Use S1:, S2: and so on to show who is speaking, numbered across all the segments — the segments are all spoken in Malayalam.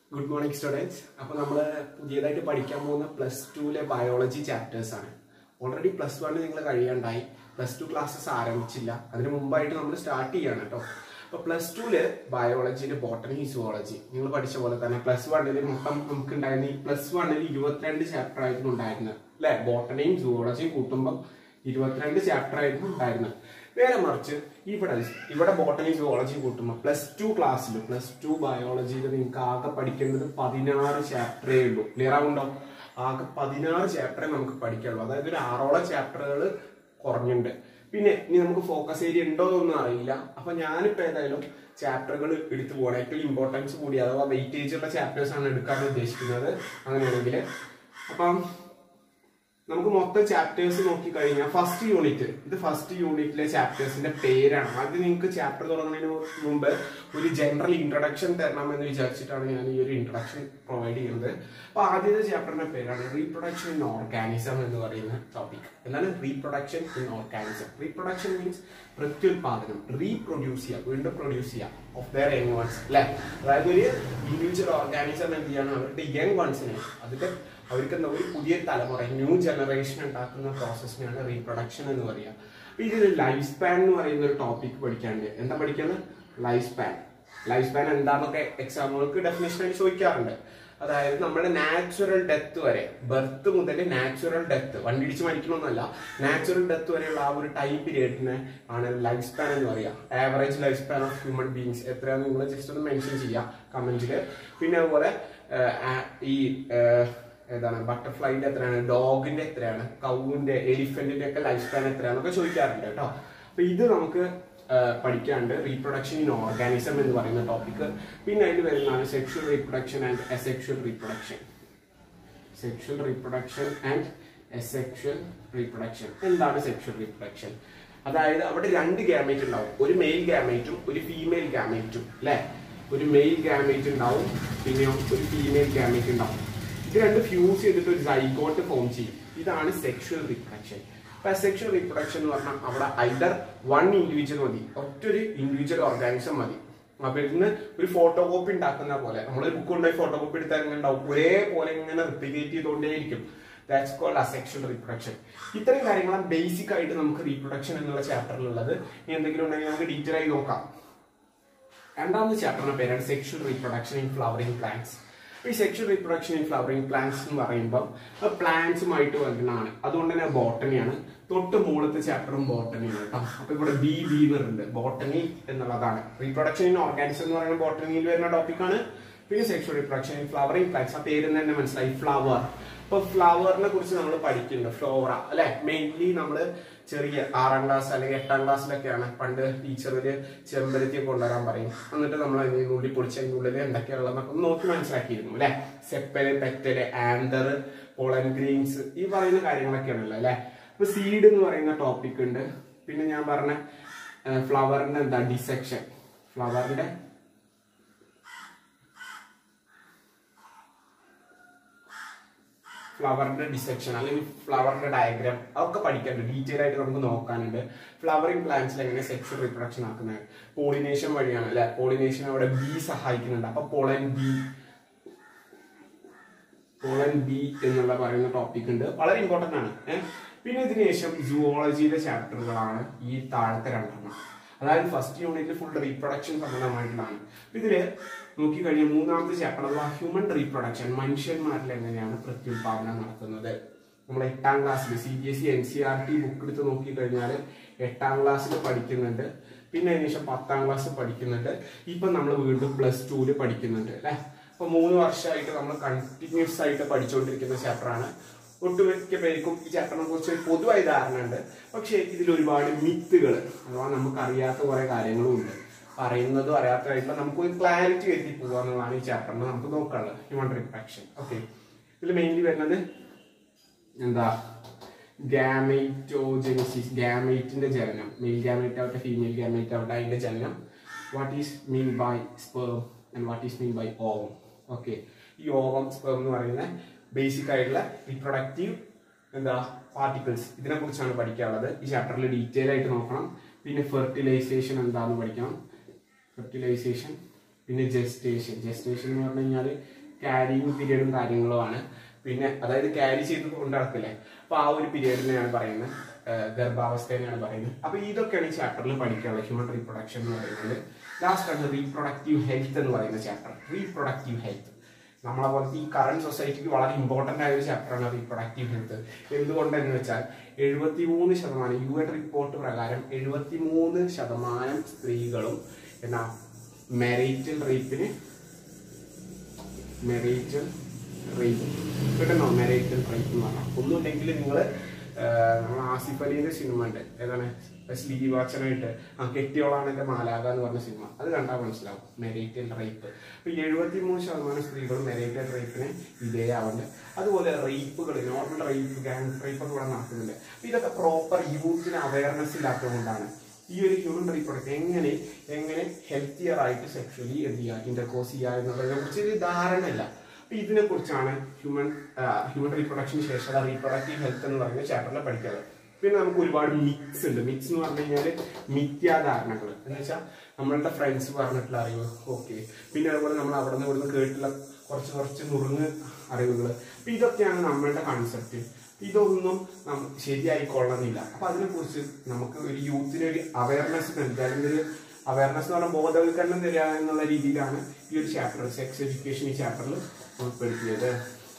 S1: ഗുഡ് മോർണിംഗ് സ്റ്റുഡൻസ് അപ്പോൾ നമ്മൾ പുതിയതായിട്ട് പഠിക്കാൻ പോകുന്ന പ്ലസ് ടുവിലെ ബയോളജി ചാപ്റ്റേഴ്സ് ആണ് ഓൾറെഡി പ്ലസ് വണ്ണിൽ നിങ്ങൾ കഴിയാണ്ടായി പ്ലസ് ടു ക്ലാസ്സസ് ആരംഭിച്ചില്ല അതിന് മുമ്പായിട്ട് നമ്മൾ സ്റ്റാർട്ട് ചെയ്യാണ് കേട്ടോ അപ്പോൾ പ്ലസ് ടുവില് ബയോളജിയിൽ ബോട്ടണി സുവോളജി നിങ്ങൾ പഠിച്ച പോലെ തന്നെ പ്ലസ് വണ്ണിൽ മൊത്തം നമുക്ക് ഉണ്ടായിരുന്ന ഈ പ്ലസ് വണ്ണിൽ ഇരുപത്തിരണ്ട് ചാപ്റ്റർ ആയിരുന്നു ഉണ്ടായിരുന്നത് അല്ലെ ബോട്ടണിയും സുവോളജിയും കൂട്ടുമ്പോൾ ഇരുപത്തിരണ്ട് ചാപ്റ്റർ ആയിരുന്നു ഉണ്ടായിരുന്നത് നേരെ മറിച്ച് ഇവിടെ ഇവിടെ ബോട്ടണി സുവോളജി കൂട്ടുമ്പോൾ പ്ലസ് ടു ക്ലാസ്സിൽ പ്ലസ് ടു ബയോളജിയിൽ നിങ്ങൾക്ക് ആകെ പഠിക്കേണ്ടത് പതിനാറ് ചാപ്റ്ററേ ഉള്ളൂ ക്ലിയർ ആവുണ്ടോ ആകെ പതിനാറ് ചാപ്റ്ററേ നമുക്ക് പഠിക്കാനുള്ളൂ അതായത് ഒരു ആറോളം ചാപ്റ്ററുകൾ കുറഞ്ഞുണ്ട് പിന്നെ ഇനി നമുക്ക് ഫോക്കസ് ഏരിയ ഉണ്ടോ എന്നൊന്നും അറിയില്ല അപ്പൊ ഞാനിപ്പോ ഏതായാലും ചാപ്റ്ററുകൾ എടുത്തു പോകണം ഏറ്റവും ഇമ്പോർട്ടൻസ് കൂടി അഥവാ വെയിറ്റേജ് ഉള്ള ചാപ്റ്റേഴ്സ് ആണ് എടുക്കാൻ ഉദ്ദേശിക്കുന്നത് അങ്ങനെയാണെങ്കിൽ അപ്പം നമുക്ക് മൊത്തം ചാപ്റ്റേഴ്സ് നോക്കി കഴിഞ്ഞാൽ ഫസ്റ്റ് യൂണിറ്റ് ഇത് ഫസ്റ്റ് യൂണിറ്റിലെ ചാപ്റ്റേഴ്സിന്റെ പേരാണ് അത് നിങ്ങൾക്ക് ചാപ്റ്റർ തുടങ്ങുന്നതിന് മുമ്പ് ഒരു ജനറൽ ഇൻട്രൊഡക്ഷൻ തരണം എന്ന് വിചാരിച്ചിട്ടാണ് ഞാൻ ഈ ഒരു ഇൻട്രൊഡക്ഷൻ പ്രൊവൈഡ് ചെയ്യുന്നത് അപ്പൊ ആദ്യത്തെ ചാപ്റ്ററിന്റെ പേരാണ് റീപ്രൊഡക്ഷൻ ഇൻ ഓർഗാനിസം എന്ന് പറയുന്ന ടോപ്പിക് എന്താണ് reproduction in organism reproduction means പ്രത്യുൽപാദനം റീപ്രൊഡ്യൂസ് ചെയ്യുക വീണ്ടും പ്രൊഡ്യൂസ് ചെയ്യുക ഓഫ് ദയർ യങ് വൺസ് അല്ലെ അതായത് ഒരു ഇൻഡിവിജ്വൽ ഓർഗാനിസം എന്ത് ചെയ്യാണ് അവരുടെ യങ് വൺസിനെ അതിന്റെ അവർക്ക് എന്താ ഒരു പുതിയ തലമുറ ന്യൂ ജനറേഷൻ ഉണ്ടാക്കുന്ന പ്രോസസ്സിനാണ് റീപ്രൊഡക്ഷൻ എന്ന് പറയുക അപ്പൊ ഇതിൽ ലൈഫ് സ്പാൻ എന്ന് പറയുന്ന ഒരു ടോപ്പിക് പഠിക്കാണ്ട് എന്താ പഠിക്കുന്നത് ലൈഫ് സ്പാൻ ലൈഫ് സ്പാൻ എന്താന്നൊക്കെ എക്സാമുകൾക്ക് ഡെഫിനേഷൻ ആയിട്ട് ചോദിക്കാറുണ്ട് അതായത് നമ്മുടെ നാച്ചുറൽ ഡെത്ത് വരെ ബർത്ത് മുതൽ നാച്ചുറൽ ഡെത്ത് വണ്ടി ഇടിച്ച് മരിക്കണമെന്നല്ല നാച്ചുറൽ ഡെത്ത് വരെയുള്ള ആ ഒരു ടൈം പീരിയഡിനെ ആണ് ലൈഫ് സ്പാൻ എന്ന് പറയുക average life span of human beings എത്രയാണെന്ന് നിങ്ങൾ ജസ്റ്റ് ഒന്ന് മെൻഷൻ ചെയ്യാം കമന്റില് പിന്നെ അതുപോലെ ഈ ഏതാണ് ബട്ടർഫ്ലൈന്റെ എത്രയാണ് ഡോഗിന്റെ എത്രയാണ് കൗവിന്റെ എലിഫന്റിന്റെ ഒക്കെ ലൈഫ് സ്പാൻ എത്രയാണെന്നൊക്കെ ചോദിക്കാറുണ്ട് കേട്ടോ അപ്പൊ ഇത് നമുക്ക് പഠിക്കാണ്ട് റീപ്രൊഡക്ഷൻ ഇൻ ഓർഗാനിസം എന്ന് പറയുന്ന ടോപ്പിക് പിന്നെ അതിൽ വരുന്നതാണ് sexual reproduction and asexual reproduction sexual reproduction and asexual reproduction എന്താണ് സെക്ഷൽ റീപ്രൊഡക്ഷൻ അതായത് അവിടെ രണ്ട് ഗാമേറ്റ് ഉണ്ടാവും ഒരു മെയിൽ ഗാമേറ്റും ഒരു ഫീമെയിൽ ഗാമേറ്റും അല്ലെ ഒരു മെയിൽ ഗാമേറ്റ് ഉണ്ടാവും പിന്നെ ഒരു ഫീമെയിൽ ഗാമേറ്റ് ഉണ്ടാവും ഇത് രണ്ട് ഫ്യൂസ് ചെയ്തിട്ട് ഒരു സൈഗോട്ട് ഫോം ചെയ്യും ഇതാണ് സെക്ഷൽ റീപ്രൊഡക്ഷൻ അപ്പൊ സെക്ഷൽ റീപ്രൊഡക്ഷൻ എന്ന് പറഞ്ഞാൽ അവിടെ ഐദർ വൺ ഇൻഡിവിജ്വൽ മതി ഒറ്റൊരു ഇൻഡിവിജ്വൽ ഓർഗാനിസം മതി അപ്പൊ ഇതിന് ഒരു ഫോട്ടോ കോപ്പി ഉണ്ടാക്കുന്ന പോലെ നമ്മൾ ബുക്ക് കൊണ്ടുപോയി ഫോട്ടോ കോപ്പി എടുത്താൽ എങ്ങനെ ഉണ്ടാവും ഒരേപോലെ ഇങ്ങനെ റിപ്ലിക്കേറ്റ് ചെയ്തുകൊണ്ടേയിരിക്കും ദാറ്റ്സ് കോൾഡ് അസെക്ഷൽ റീപ്രൊഡക്ഷൻ ഇത്രയും കാര്യങ്ങളാണ് ബേസിക് ആയിട്ട് നമുക്ക് റീപ്രൊഡക്ഷൻ എന്നുള്ള ചാപ്റ്ററിലുള്ളത് ഇനി എന്തെങ്കിലും ഉണ്ടെങ്കിൽ നമുക്ക് ഡീറ്റെയിൽ ആയി നോക്കാം രണ്ടാമത്തെ ചാപ്റ്ററിന്റെ പേരാണ് sexual reproduction in flowering plants ഈ sexual reproduction in flowering plants എന്ന് പറയുമ്പോൾ പ്ലാന്റ്സുമായിട്ട് വരുന്നതാണ് അതുകൊണ്ട് തന്നെ ബോട്ടണിയാണ് തൊട്ട് മുകളത്തെ ചാപ്റ്ററും ബോട്ടണിയാണ് കേട്ടോ അപ്പൊ ഇവിടെ ബി ബി വരുന്നുണ്ട് ബോട്ടണി എന്നുള്ളതാണ് റീപ്രൊഡക്ഷൻ ഇൻ ഓർഗാനിസം എന്ന് പറയുന്ന ബോട്ടണിയിൽ വരുന്ന ടോപ്പിക്കാണ് പിന്നെ sexual reproduction in flowering plants ആ പേര് തന്നെ മനസ്സിലായി ഫ്ലവർ ഇപ്പൊ ഫ്ലവറിനെ കുറിച്ച് നമ്മൾ പഠിക്കുന്നുണ്ട് ഫ്ലോറ അല്ലെ മെയിൻലി നമ്മൾ ചെറിയ ആറാം ക്ലാസ് അല്ലെങ്കിൽ എട്ടാം ക്ലാസ്സിലൊക്കെയാണ് പണ്ട് ടീച്ചറില് ചെമ്പരത്തി കൊണ്ടുവരാൻ പറയും എന്നിട്ട് നമ്മൾ അതിന്റെ ഉള്ളിൽ പൊളിച്ച് അതിന്റെ ഉള്ളിൽ എന്തൊക്കെയുള്ളതെന്നൊക്കെ ഒന്ന് നോക്കി മനസ്സിലാക്കിയിരുന്നു അല്ലെ sepal petal anther pollen grains ഈ പറയുന്ന കാര്യങ്ങളൊക്കെയാണല്ലോ അല്ലെ അപ്പൊ സീഡ് എന്ന് പറയുന്ന ടോപ്പിക് ഉണ്ട് പിന്നെ ഞാൻ പറഞ്ഞ ഫ്ലവറിന്റെ എന്താ ഡിസെക്ഷൻ ഫ്ലവറിന്റെ ഫ്ലവറിന്റെ ഡിസെക്ഷൻ അല്ലെങ്കിൽ ഫ്ലവറിന്റെ ഡയഗ്രാം അതൊക്കെ പഠിക്കാനുണ്ട് ഡീറ്റെയിൽ ആയിട്ട് നമുക്ക് നോക്കാനുണ്ട് ഫ്ലവറിംഗ് പ്ലാന്റ്സിൽ എങ്ങനെ സെക്ഷൽ റീപ്രൊഡക്ഷൻ ആക്കുന്നത് പോളിനേഷൻ വഴിയാണ് അല്ലെ പോളിനേഷൻ അവിടെ ബി സഹായിക്കുന്നുണ്ട് അപ്പൊ പോളൻ ബി പോളൻ ബി എന്നുള്ള പറയുന്ന ടോപ്പിക് ഉണ്ട് വളരെ ഇമ്പോർട്ടന്റ് ആണ് ഏഹ് പിന്നെ ഇതിന് ശേഷം ജുവോളജിയിലെ ചാപ്റ്ററുകളാണ് ഈ താഴത്തെ രണ്ടെണ്ണം അതായത് ഫസ്റ്റ് യൂണിറ്റിൽ ഫുൾ റീപ്രൊഡക്ഷൻ സംബന്ധമായിട്ടുള്ളതാണ് ഇതില് നോക്കി കഴിഞ്ഞാൽ മൂന്നാമത്തെ ചാപ്റ്റർ അഥവാ ഹ്യൂമൻ റീപ്രൊഡക്ഷൻ മനുഷ്യന്മാരിൽ എങ്ങനെയാണ് പ്രത്യുൽപാദനം നടത്തുന്നത് നമ്മൾ എട്ടാം ക്ലാസ്സിൽ C B S E N C R T book എടുത്ത് നോക്കി കഴിഞ്ഞാൽ എട്ടാം ക്ലാസ്സിൽ പഠിക്കുന്നുണ്ട് പിന്നെ അതിനുശേഷം പത്താം ക്ലാസ് പഠിക്കുന്നുണ്ട് ഇപ്പൊ നമ്മൾ വീണ്ടും പ്ലസ് ടുവിൽ പഠിക്കുന്നുണ്ട് അല്ലെ അപ്പൊ മൂന്ന് വർഷമായിട്ട് നമ്മൾ കണ്ടിന്യൂസ് ആയിട്ട് പഠിച്ചുകൊണ്ടിരിക്കുന്ന ചാപ്റ്ററാണ് ഒട്ടുമിക്ക പേർക്കും ഈ ചാപ്റ്ററിനെ കുറിച്ച് ഒരു പൊതുവായ ധാരണ ഉണ്ട് പക്ഷേ ഇതിൽ ഒരുപാട് മിത്തുകൾ അഥവാ നമുക്ക് അറിയാത്ത കുറെ കാര്യങ്ങളും ഉണ്ട് പറയുന്നതും അറിയാത്തതായിട്ടുള്ള നമുക്ക് ഒരു ക്ലാരിറ്റി എത്തി പോകുക എന്നുള്ളതാണ് ഈ ചാപ്റ്ററിന് നമുക്ക് നോക്കാനുള്ളത് ഹ്യൂമൻ റിപ്രക്ഷൻ ഓക്കെ ഇതിൽ മെയിൻലി വരുന്നത് എന്താ ഗാമൈറ്റോജെനിസിസ് ഗാമൈറ്റിന്റെ ജനനം മെയിൽ ഗാമൈറ്റ് ആവട്ടെ ഫീമെയിൽ ഗാമൈറ്റ് ആവട്ടെ അതിന്റെ ജനനം what is mean by sperm and what is mean by ovum okay ഈ ഓവം സ്പേം എന്ന് പറയുന്ന ബേസിക് ആയിട്ടുള്ള റീപ്രൊഡക്റ്റീവ് എന്താ പാർട്ടിക്കിൾസ് ഇതിനെ കുറിച്ചാണ് പഠിക്കാനുള്ളത് ഈ ചാപ്റ്ററിൽ ഡീറ്റെയിൽ ആയിട്ട് നോക്കണം പിന്നെ ഫെർട്ടിലൈസേഷൻ എന്താന്ന് പഠിക്കണം ഫെർട്ടിലൈസേഷൻ പിന്നെ ജസ്റ്റേഷൻ ജസ്റ്റേഷൻ എന്ന് പറഞ്ഞു കഴിഞ്ഞാൽ ക്യാരിങ് പീരീഡും കാര്യങ്ങളുമാണ് പിന്നെ അതായത് ക്യാരി ചെയ്ത് കൊണ്ട് നടക്കില്ലേ അപ്പൊ ആ ഒരു പീരീഡിനെയാണ് പറയുന്നത് ഏഹ് ഗർഭാവസ്ഥേനെയാണ് പറയുന്നത് അപ്പൊ ഇതൊക്കെയാണ് ഈ ചാപ്റ്ററിൽ പഠിക്കാനുള്ളത് ഹ്യൂമൻ റീപ്രൊഡക്ഷൻ എന്ന് പറയുന്നത് ലാസ്റ്റ് ആണ് റീപ്രൊഡക്റ്റീവ് ഹെൽത്ത് എന്ന് പറയുന്ന ചാപ്റ്റർ റീപ്രൊഡക്റ്റീവ് ഹെൽത്ത് നമ്മളെ പോലത്തെ ഈ കറണ്ട് സൊസൈറ്റിക്ക് വളരെ ഇമ്പോർട്ടന്റ് ആയ ഒരു ചാപ്റ്ററാണ് റീപ്രൊഡക്റ്റീവ് ഹെൽത്ത് എന്തുകൊണ്ടെന്ന് വെച്ചാൽ എഴുപത്തി മൂന്ന് ശതമാനം യു എൻ റിപ്പോർട്ട് പ്രകാരം എഴുപത്തി മൂന്ന് ശതമാനം സ്ത്രീകളും എന്നാ മെറിറ്റൽ റേപ്പിന് മെറിറ്റൽ റേപ്പ് കിട്ടണോ മെറിറ്റൽ റേപ്പ് എന്ന് പറഞ്ഞാൽ ഒന്നുമില്ലെങ്കിൽ നിങ്ങൾ നമ്മൾ ആസിഫ് അലീന്റെ സിനിമ ഉണ്ട് ഏതാണ് സ്ലീവ് വാച്ചനായിട്ട് ആ കെട്ടിയോളാണ് എന്റെ മാലാക എന്ന് പറഞ്ഞ സിനിമ അത് കണ്ടാൽ മനസ്സിലാവും മെറിറ്റൽ റേപ്പ് അപ്പൊ എഴുപത്തി മൂന്ന് ശതമാനം സ്ത്രീകൾ മെറിറ്റൽ റേപ്പിന് വിധേയാവുന്നുണ്ട് അതുപോലെ റേപ്പുകൾ നോർമൽ റേപ്പ് ഗാങ് റേപ്പ് ഒക്കെ ഇവിടെ നടക്കുന്നുണ്ട് അപ്പൊ ഇതൊക്കെ പ്രോപ്പർ യൂത്തിന് അവയർനെസ് ഇല്ലാത്തതുകൊണ്ടാണ് ഈ ഒരു ഹ്യൂമൻ റീപ്രൊഡക്റ്റ് എങ്ങനെ എങ്ങനെ ഹെൽത്തിയർ ആയിട്ട് സെക്ഷലി എന്ത് ചെയ്യുക ഇന്റർകോസ് ചെയ്യുക എന്നുള്ളതിനെ കുറിച്ച് ഒരു ധാരണയില്ല അപ്പൊ ഇതിനെ കുറിച്ചാണ് ഹ്യൂമൻ ഹ്യൂമൻ റീപ്രൊഡക്ഷന് ശേഷം റീപ്രൊഡക്റ്റീവ് ഹെൽത്ത് എന്ന് പറയുന്ന ചാപ്റ്ററിൽ പഠിക്കുന്നത് പിന്നെ നമുക്ക് ഒരുപാട് മിക്സ് ഉണ്ട് മിക്സ് എന്ന് പറഞ്ഞു കഴിഞ്ഞാൽ മിഥ്യാധാരണകൾ എന്ന് വെച്ചാൽ നമ്മളുടെ ഫ്രണ്ട്സ് പറഞ്ഞിട്ടുള്ള അറിവ് ഓക്കെ പിന്നെ അതുപോലെ നമ്മൾ അവിടെ നിന്ന് ഇവിടുന്ന് കേട്ടിട്ടുള്ള കുറച്ച് കുറച്ച് നുറുങ്ങ് അറിവുകൾ അപ്പൊ ഇതൊക്കെയാണ് നമ്മളുടെ കൺസെപ്റ്റ് ഇതൊന്നും നം- ശരിയായിക്കൊള്ളണമെന്നില്ല അപ്പൊ അതിനെക്കുറിച്ച് നമുക്ക് ഒരു യൂത്തിന് ഒരു അവയർനെസ് നൽകുക അല്ലെങ്കിൽ ഒരു അവയർനെസ് എന്ന് പറഞ്ഞാൽ ബോധവൽക്കരണം തരിക എന്നുള്ള രീതിയിലാണ് ഈ ഒരു ചാപ്റ്റർ സെക്സ് എഡ്യൂക്കേഷൻ ഈ ചാപ്റ്ററിൽ ഉൾപ്പെടുത്തിയത്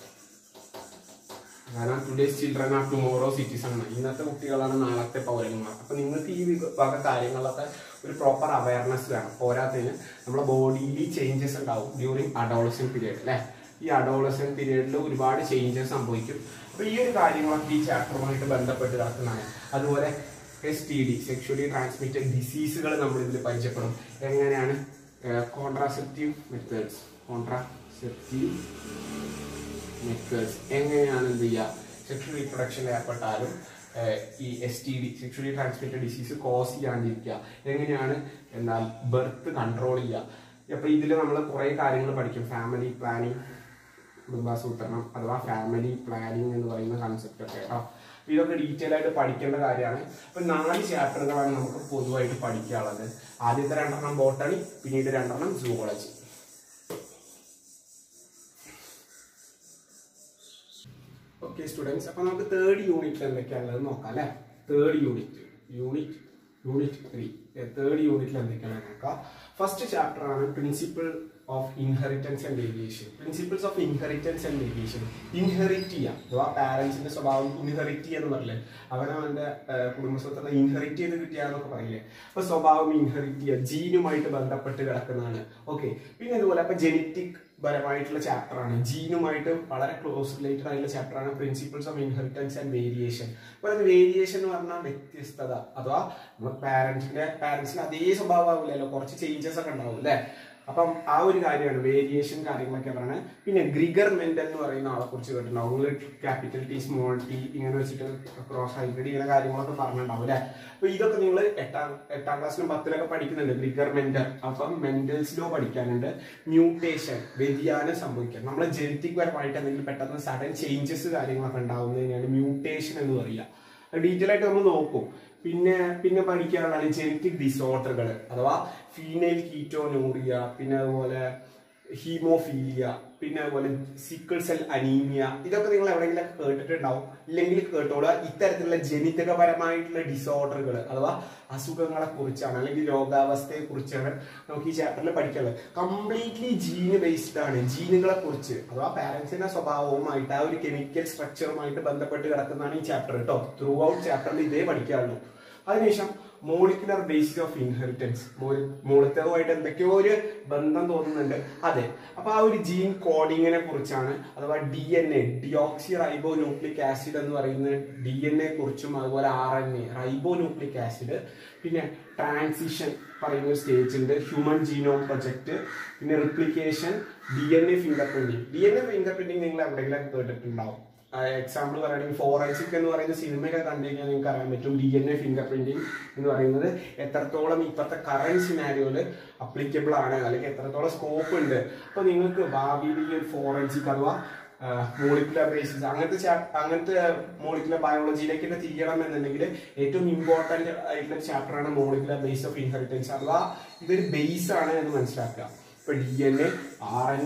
S1: കാരണം today's children are tomorrow citizen ആണ് ഇന്നത്തെ കുട്ടികളാണ് നാളത്തെ പൗരന്മാർ അപ്പൊ നിങ്ങൾക്ക് ഈ വിക- വക കാര്യങ്ങളിലൊക്കെ ഒരു പ്രോപ്പർ അവയർനെസ് വേണം പോരാത്തതിന് നമ്മുടെ ബോഡിയിൽ ചേഞ്ചസ് ഉണ്ടാവും ഡ്യൂറിങ് അഡോളസൻ പീരീഡ് അല്ലെ ഈ അഡോളസൻ പീരീഡിൽ ഒരുപാട് ചേഞ്ചസ് സംഭവിക്കും അപ്പൊ ഈ ഒരു കാര്യങ്ങളൊക്കെ ഈ ചാപ്റ്ററുമായിട്ട് ബന്ധപ്പെട്ട് കിടക്കുന്നതാണ് അതുപോലെ S T D sexually transmitted ഡിസീസുകൾ നമ്മൾ ഇതിൽ പരിചയപ്പെടും എങ്ങനെയാണ് കോൺട്രാസെപ്റ്റീവ് മെത്തേഡ്സ് കോൺട്രാസെപ്റ്റീവ് മെത്തേഡ്സ് എങ്ങനെയാണ് എന്ത് ചെയ്യുക സെക്ഷൽ റീപ്രൊഡക്ഷനിൽ ഏർപ്പെട്ടാലും ഏഹ്, ഈ S T D sexually transmitted disease cause ചെയ്യാണ്ടിരിക്കുക എങ്ങനെയാണ് എന്നാൽ ബർത്ത് കൺട്രോൾ ചെയ്യുക അപ്പൊ ഇതിൽ നമ്മൾ കുറെ കാര്യങ്ങൾ പഠിക്കും ഫാമിലി പ്ലാനിങ് കുടുംബാസൂത്രണം അഥവാ ഫാമിലി പ്ലാനിങ് എന്ന് പറയുന്ന കൺസെപ്റ്റ് ഒക്കെ കേട്ടോ അപ്പൊ ഇതൊക്കെ ഡീറ്റെയിൽ ആയിട്ട് പഠിക്കേണ്ട കാര്യമാണ് അപ്പൊ നാല് ചാപ്റ്ററുകളാണ് നമുക്ക് പൊതുവായിട്ട് പഠിക്കാനുള്ളത് ആദ്യത്തെ രണ്ടെണ്ണം ബോട്ടണി പിന്നീട് രണ്ടെണ്ണം സൂവോളജി ഓക്കെ സ്റ്റുഡൻസ് അപ്പൊ നമുക്ക് തേർഡ് യൂണിറ്റിൽ എന്തൊക്കെയാണുള്ളത് നോക്കാം അല്ലെ third unit unit unit three third യൂണിറ്റിൽ എന്തൊക്കെയാണ് നോക്കാം ഫസ്റ്റ് ചാപ്റ്റർ ആണ് principle of inheritance and variation principles of inheritance and variation inherit ചെയ്യാം അഥവാ പാരന്റ്സിന്റെ സ്വഭാവം ഇൻഹെറിറ്റ് ചെയ്യാന്ന് പറയില്ലേ അവനവന്റെ കുടുംബസ്വത്തത്തെ ഇൻഹെറിറ്റ് ചെയ്ത് കിട്ടിയാന്നൊക്കെ പറയില്ലേ അപ്പൊ സ്വഭാവം ഇൻഹെറിറ്റ് ചെയ്യുക ജീനുമായിട്ട് ബന്ധപ്പെട്ട് കിടക്കുന്നതാണ് ഓക്കെ പിന്നെ ഇതുപോലെ അപ്പൊ ജനറ്റിക് പരമായിട്ടുള്ള ചാപ്റ്റർ ആണ് ജീനുമായിട്ട് വളരെ ക്ലോസ് റിലേറ്റഡ് ആയിട്ടുള്ള ചാപ്റ്റർ ആണ് principles of inheritance and variation അപ്പോൾ അത് വേരിയേഷൻ എന്ന് പറഞ്ഞാൽ വ്യത്യസ്തത അഥവാ നമ്മുടെ പാരന്റ്സിന്റെ പാരന്റ്സിന് അതേ സ്വഭാവം ആവില്ലല്ലോ കുറച്ച് ചേഞ്ചസ് ഒക്കെ ഉണ്ടാവും അല്ലേ അപ്പം ആ ഒരു കാര്യമാണ് വേരിയേഷൻ കാര്യങ്ങളൊക്കെ പറയുന്നത് പിന്നെ ഗ്രിഗർ മെന്റൽ എന്ന് പറയുന്ന ആളെ കുറിച്ച് കേട്ടിട്ടുണ്ടാവും നിങ്ങൾ ക്യാപിറ്റൽ ടി സ്മോൾ ടി ഇങ്ങനെ വെച്ചിട്ട് ക്രോസ് ഹൈബ്രിഡ് ഇങ്ങനെ കാര്യങ്ങളൊക്കെ പറഞ്ഞിട്ടുണ്ടാവും അല്ലേ അപ്പൊ ഇതൊക്കെ നിങ്ങൾ എട്ടാം എട്ടാം ക്ലാസ്സിലും പത്തിലൊക്കെ പഠിക്കുന്നുണ്ട് ഗ്രിഗർ മെന്റൽ അപ്പം മെന്റൽസിലോ പഠിക്കാനുണ്ട് മ്യൂട്ടേഷൻ വ്യതിയാനം സംഭവിക്കാം നമ്മളെ ജനറ്റിക് പരമായിട്ട് എന്തെങ്കിലും പെട്ടെന്ന് സഡൻ ചേഞ്ചസ് കാര്യങ്ങളൊക്കെ ഉണ്ടാവുന്നതിനാണ് മ്യൂട്ടേഷൻ എന്ന് പറയുക ഡീറ്റെയിൽ ആയിട്ട് നമ്മൾ നോക്കും പിന്നെ പിന്നെ പഠിക്കാനുള്ളതാണ് ജനറ്റിക് ഡിസോർഡറുകൾ അഥവാ ഫീമെയിൽ കീറ്റോനൂറിയ പിന്നെ അതുപോലെ ഹീമോഫീലിയ പിന്നെ അതുപോലെ സിക്കിൾ സെൽ അനീമിയ ഇതൊക്കെ നിങ്ങൾ എവിടെയെങ്കിലും കേട്ടിട്ടുണ്ടാവും ഇല്ലെങ്കിൽ കേട്ടോളുക ഇത്തരത്തിലുള്ള ജനിതകപരമായിട്ടുള്ള ഡിസോർഡറുകൾ അഥവാ അസുഖങ്ങളെ കുറിച്ചാണ് അല്ലെങ്കിൽ രോഗാവസ്ഥയെ കുറിച്ചാണ് നമുക്ക് ഈ ചാപ്റ്ററിൽ പഠിക്കാനുള്ളത് കംപ്ലീറ്റ്ലി ജീന് ബേസ്ഡ് ആണ് ജീനുകളെ കുറിച്ച് അഥവാ പാരന്റ്സിന്റെ സ്വഭാവവുമായിട്ട് ആ ഒരു കെമിക്കൽ സ്ട്രക്ചറുമായിട്ട് ബന്ധപ്പെട്ട് കിടക്കുന്നതാണ് ഈ ചാപ്റ്റർ കേട്ടോ ത്രൂ ഔട്ട് ചാപ്റ്ററിൽ ഇതേ പഠിക്കാറുള്ളൂ അതിനുശേഷം മോളിക്കുലർ ബേസിസ് ഓഫ് ഇൻഹെറിറ്റൻസ് മൂലത്തവുമായിട്ട് എന്തൊക്കെയോ ഒരു ബന്ധം തോന്നുന്നുണ്ട് അതെ അപ്പൊ ആ ഒരു ജീൻ കോഡിങ്ങിനെ കുറിച്ചാണ് അഥവാ D N A റൈബോ nucleic acid എന്ന് പറയുന്ന ഡി എൻ എ കുറിച്ചും അതുപോലെ R N A റൈബോ nucleic acid പിന്നെ ട്രാൻസിഷൻ പറയുന്ന ഒരു സ്റ്റേജ് ഉണ്ട് ഹ്യൂമൻ ജീനോം പ്രൊജക്ട് പിന്നെ replication D N A fingerprinting D N A fingerprinting നിങ്ങൾ എവിടെയെങ്കിലും കേട്ടിട്ടുണ്ടാവും എക്സാമ്പിൾ പറയുകയാണെങ്കിൽ ഫോറൻസിക് എന്ന് പറയുന്ന സിനിമയൊക്കെ കണ്ടു കഴിഞ്ഞാൽ നിങ്ങൾക്ക് അറിയാൻ പറ്റും D N A fingerprinting എന്ന് പറയുന്നത് എത്രത്തോളം ഇപ്പോഴത്തെ കറന്റ് സിനാരിയോയില് അപ്ലിക്കബിൾ ആണ് അല്ലെങ്കിൽ എത്രത്തോളം സ്കോപ്പ് ഉണ്ട് അപ്പൊ നിങ്ങൾക്ക് ഭാവിയിൽ ഈ ഒരു ഫോറൻസിക് അഥവാ മോളിക്കുലർ ബേസിസ് അങ്ങനത്തെ ചാ- അങ്ങനത്തെ മോളിക്കുലർ ബയോളജിയിലേക്ക് തന്നെ തിരിയണം എന്നുണ്ടെങ്കിൽ ഏറ്റവും ഇമ്പോർട്ടന്റ് ആയിട്ടുള്ള ചാപ്റ്റർ ആണ് മോളിക്കുലർ ബേസ് ഓഫ് ഇൻഹെറിറ്റൻസ് അഥവാ ഇതൊരു ബേസ് ആണ് എന്ന് മനസ്സിലാക്കുക ഇപ്പൊ D N A R N A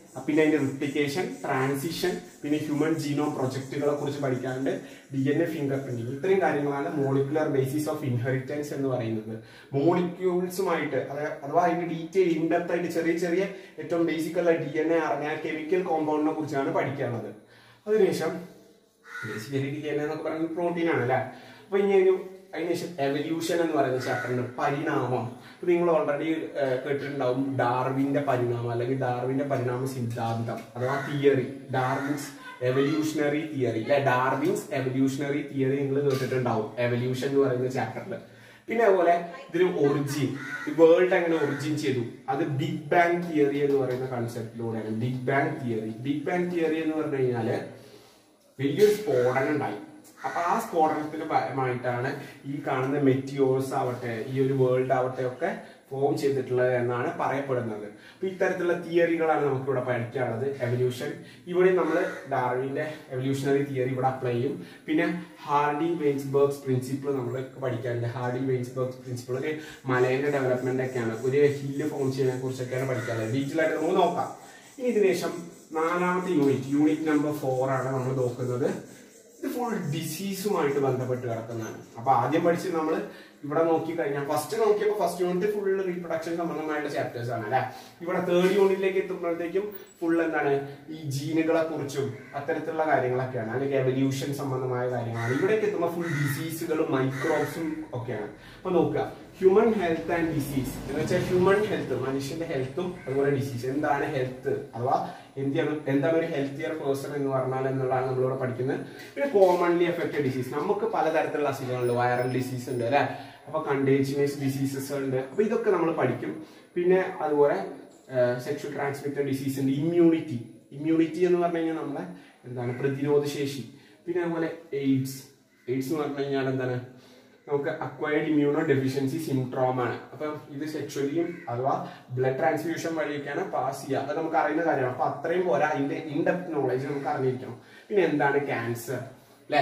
S1: പിന്നെ അതിന്റെ റിപ്ലിക്കേഷൻ ട്രാൻസിഷൻ പിന്നെ ഹ്യൂമൻ ജീനോം പ്രൊജക്റ്റുകളെ കുറിച്ച് പഠിക്കാനുണ്ട് D N A fingerprinting ഇത്രയും കാര്യങ്ങളാണ് മോളിക്കുലർ ബേസിസ് ഓഫ് ഇൻഹെറിറ്റൻസ് എന്ന് പറയുന്നത് മോളിക്യൂൾസുമായിട്ട് അഥവാ അതിന്റെ ഡീറ്റെയിൽ ഇൻഡെപ്ത് ആയിട്ട് ചെറിയ ചെറിയ ഏറ്റവും ബേസിക് ഉള്ള ഡി എൻ എ അറിഞ്ഞ കെമിക്കൽ കോമ്പൗണ്ടിനെ കുറിച്ചാണ് പഠിക്കാനുള്ളത് അതിനുശേഷം ബേസിക്കലി ഡി എൻ എന്നൊക്കെ പറയുന്നത് പ്രോട്ടീൻ ആണ് അല്ലേ അപ്പൊ ഇനി ഒരു അതിനുശേഷം എവല്യൂഷൻ എന്ന് പറയുന്ന ചാപ്റ്ററിന്റെ പരിണാമം ഇപ്പൊ നിങ്ങൾ ഓൾറെഡി കേട്ടിട്ടുണ്ടാവും ഡാർവിന്റെ പരിണാമം അല്ലെങ്കിൽ ഡാർവിന്റെ പരിണാമ സിദ്ധാന്തം അഥവാ തിയറി ഡാർവിൻസ് എവല്യൂഷണറി തിയറി അല്ലെ ഡാർവിൻസ് എവല്യൂഷണറി തിയറി നിങ്ങൾ കേട്ടിട്ടുണ്ടാവും എവല്യൂഷൻ എന്ന് പറയുന്ന ചാപ്റ്ററിൽ പിന്നെ അതുപോലെ ഇതിന് ഒറിജിൻ വേൾഡ് എങ്ങനെ ഒറിജിൻ ചെയ്തു അത് ബിഗ് ബാങ് തിയറി എന്ന് പറയുന്ന കൺസെപ്റ്റിലൂടെയാണ് big bang theory big bang theory എന്ന് പറഞ്ഞു കഴിഞ്ഞാല് വലിയൊരു സ്ഫോടനം ഉണ്ടായി അപ്പൊ ആ സ്ഫോടനത്തിന് ഫലമായിട്ടാണ് ഈ കാണുന്ന മെറ്റിയോഴ്സ് ആവട്ടെ ഈ ഒരു വേൾഡ് ആവട്ടെ ഒക്കെ ഫോം ചെയ്തിട്ടുള്ളത് എന്നാണ് പറയപ്പെടുന്നത് അപ്പൊ ഇത്തരത്തിലുള്ള തിയറികളാണ് നമുക്ക് ഇവിടെ പഠിക്കാനുള്ളത് എവല്യൂഷൻ ഇവിടെ നമ്മൾ ഡാർവിന്റെ എവല്യൂഷണറി തിയറി ഇവിടെ അപ്ലൈ ചെയ്യും പിന്നെ ഹാർഡി വെയിൻസ്ബർഗ്സ് പ്രിൻസിപ്പിൾ നമ്മൾ പഠിക്കാറുണ്ട് ഹാർഡി വെയിൻസ്ബർഗ്സ് പ്രിൻസിപ്പിൾ ഒരു മലേന്റെ ഡെവലപ്മെന്റ് ഒക്കെയാണ് ഒരു ഹില്ല് ഫോം ചെയ്യുന്നതിനെ കുറിച്ചൊക്കെയാണ് പഠിക്കാറുള്ളത് ഡീറ്റെയിൽ ആയിട്ട് നമുക്ക് നോക്കാം ഇനി ഇതിന് ശേഷം നാലാമത്തെ യൂണിറ്റ് യൂണിറ്റ് നമ്പർ ഫോർ ആണ് നമ്മൾ നോക്കുന്നത് ഇത് ഫുൾ ഡിസീസുമായിട്ട് ബന്ധപ്പെട്ട് കിടക്കുന്നതാണ് അപ്പൊ ആദ്യം പഠിച്ച് നമ്മൾ ഇവിടെ നോക്കി കഴിഞ്ഞാൽ ഫസ്റ്റ് നോക്കിയപ്പോൾ ഫസ്റ്റ് യൂണിറ്റ് ഫുൾ റീപ്രൊഡക്ഷൻ സംബന്ധമായുള്ള ചാപ്റ്റേഴ്സ് ആണ് അല്ലെ ഇവിടെ തേർഡ് യൂണിറ്റിലേക്ക് എത്തുമ്പോഴത്തേക്കും ഫുൾ എന്താണ് ഈ ജീനുകളെ കുറിച്ചും അത്തരത്തിലുള്ള കാര്യങ്ങളൊക്കെയാണ് അല്ലെങ്കിൽ എവല്യൂഷൻ സംബന്ധമായ കാര്യങ്ങളാണ് ഇവിടേക്ക് എത്തുമ്പോൾ ഫുൾ ഡിസീസുകളും മൈക്രോബ്സും ഒക്കെയാണ് അപ്പൊ നോക്കുക ഹ്യൂമൻ ഹെൽത്ത് ആൻഡ് ഡിസീസ് എന്ന് വെച്ചാൽ ഹ്യൂമൻ ഹെൽത്ത് മനുഷ്യന്റെ ഹെൽത്തും അതുപോലെ ഡിസീസ് എന്താണ് ഹെൽത്ത് അഥവാ എന്താണ് എന്താണ് ഒരു ഹെൽത്തിയർ പേഴ്സൺ എന്ന് പറഞ്ഞാൽ എന്നുള്ളതാണ് നമ്മളിവിടെ പഠിക്കുന്നത് പിന്നെ കോമൺലി എഫക്റ്റഡ് ഡിസീസ് നമുക്ക് പലതരത്തിലുള്ള അസുഖങ്ങളുണ്ട് വൈറൽ ഡിസീസ് ഉണ്ട് അല്ലെ അപ്പൊ കണ്ടേജിയസ് ഡിസീസസ് ഉണ്ട് അപ്പൊ ഇതൊക്കെ നമ്മൾ പഠിക്കും പിന്നെ അതുപോലെ സെക്ഷൽ ട്രാൻസ്മിറ്റഡ് ഡിസീസ് ഉണ്ട് ഇമ്മ്യൂണിറ്റി ഇമ്മ്യൂണിറ്റി എന്ന് പറഞ്ഞു കഴിഞ്ഞാൽ നമ്മളെ എന്താണ് പ്രതിരോധ ശേഷി പിന്നെ അതുപോലെ എയ്ഡ്സ് എയ്ഡ്സ് എന്ന് പറഞ്ഞു കഴിഞ്ഞാൽ എന്താണ് നമുക്ക് അക്വയർഡ് ഇമ്മ്യൂണോ ഡെഫിഷ്യൻസി സിംട്രോം ആണ് അപ്പം ഇത് സെക്ഷുവലിയും അഥവാ ബ്ലഡ് ട്രാൻസ്ഫ്യൂഷൻ വഴിയൊക്കെയാണ് പാസ് ചെയ്യുക അത് നമുക്ക് അറിയുന്ന കാര്യമാണ് അപ്പൊ അത്രയും പോരാ അതിന്റെ ഇൻഡെപ്ത് നോളജ് നമുക്ക് അറിഞ്ഞിരിക്കണം പിന്നെ എന്താണ് ക്യാൻസർ അല്ലെ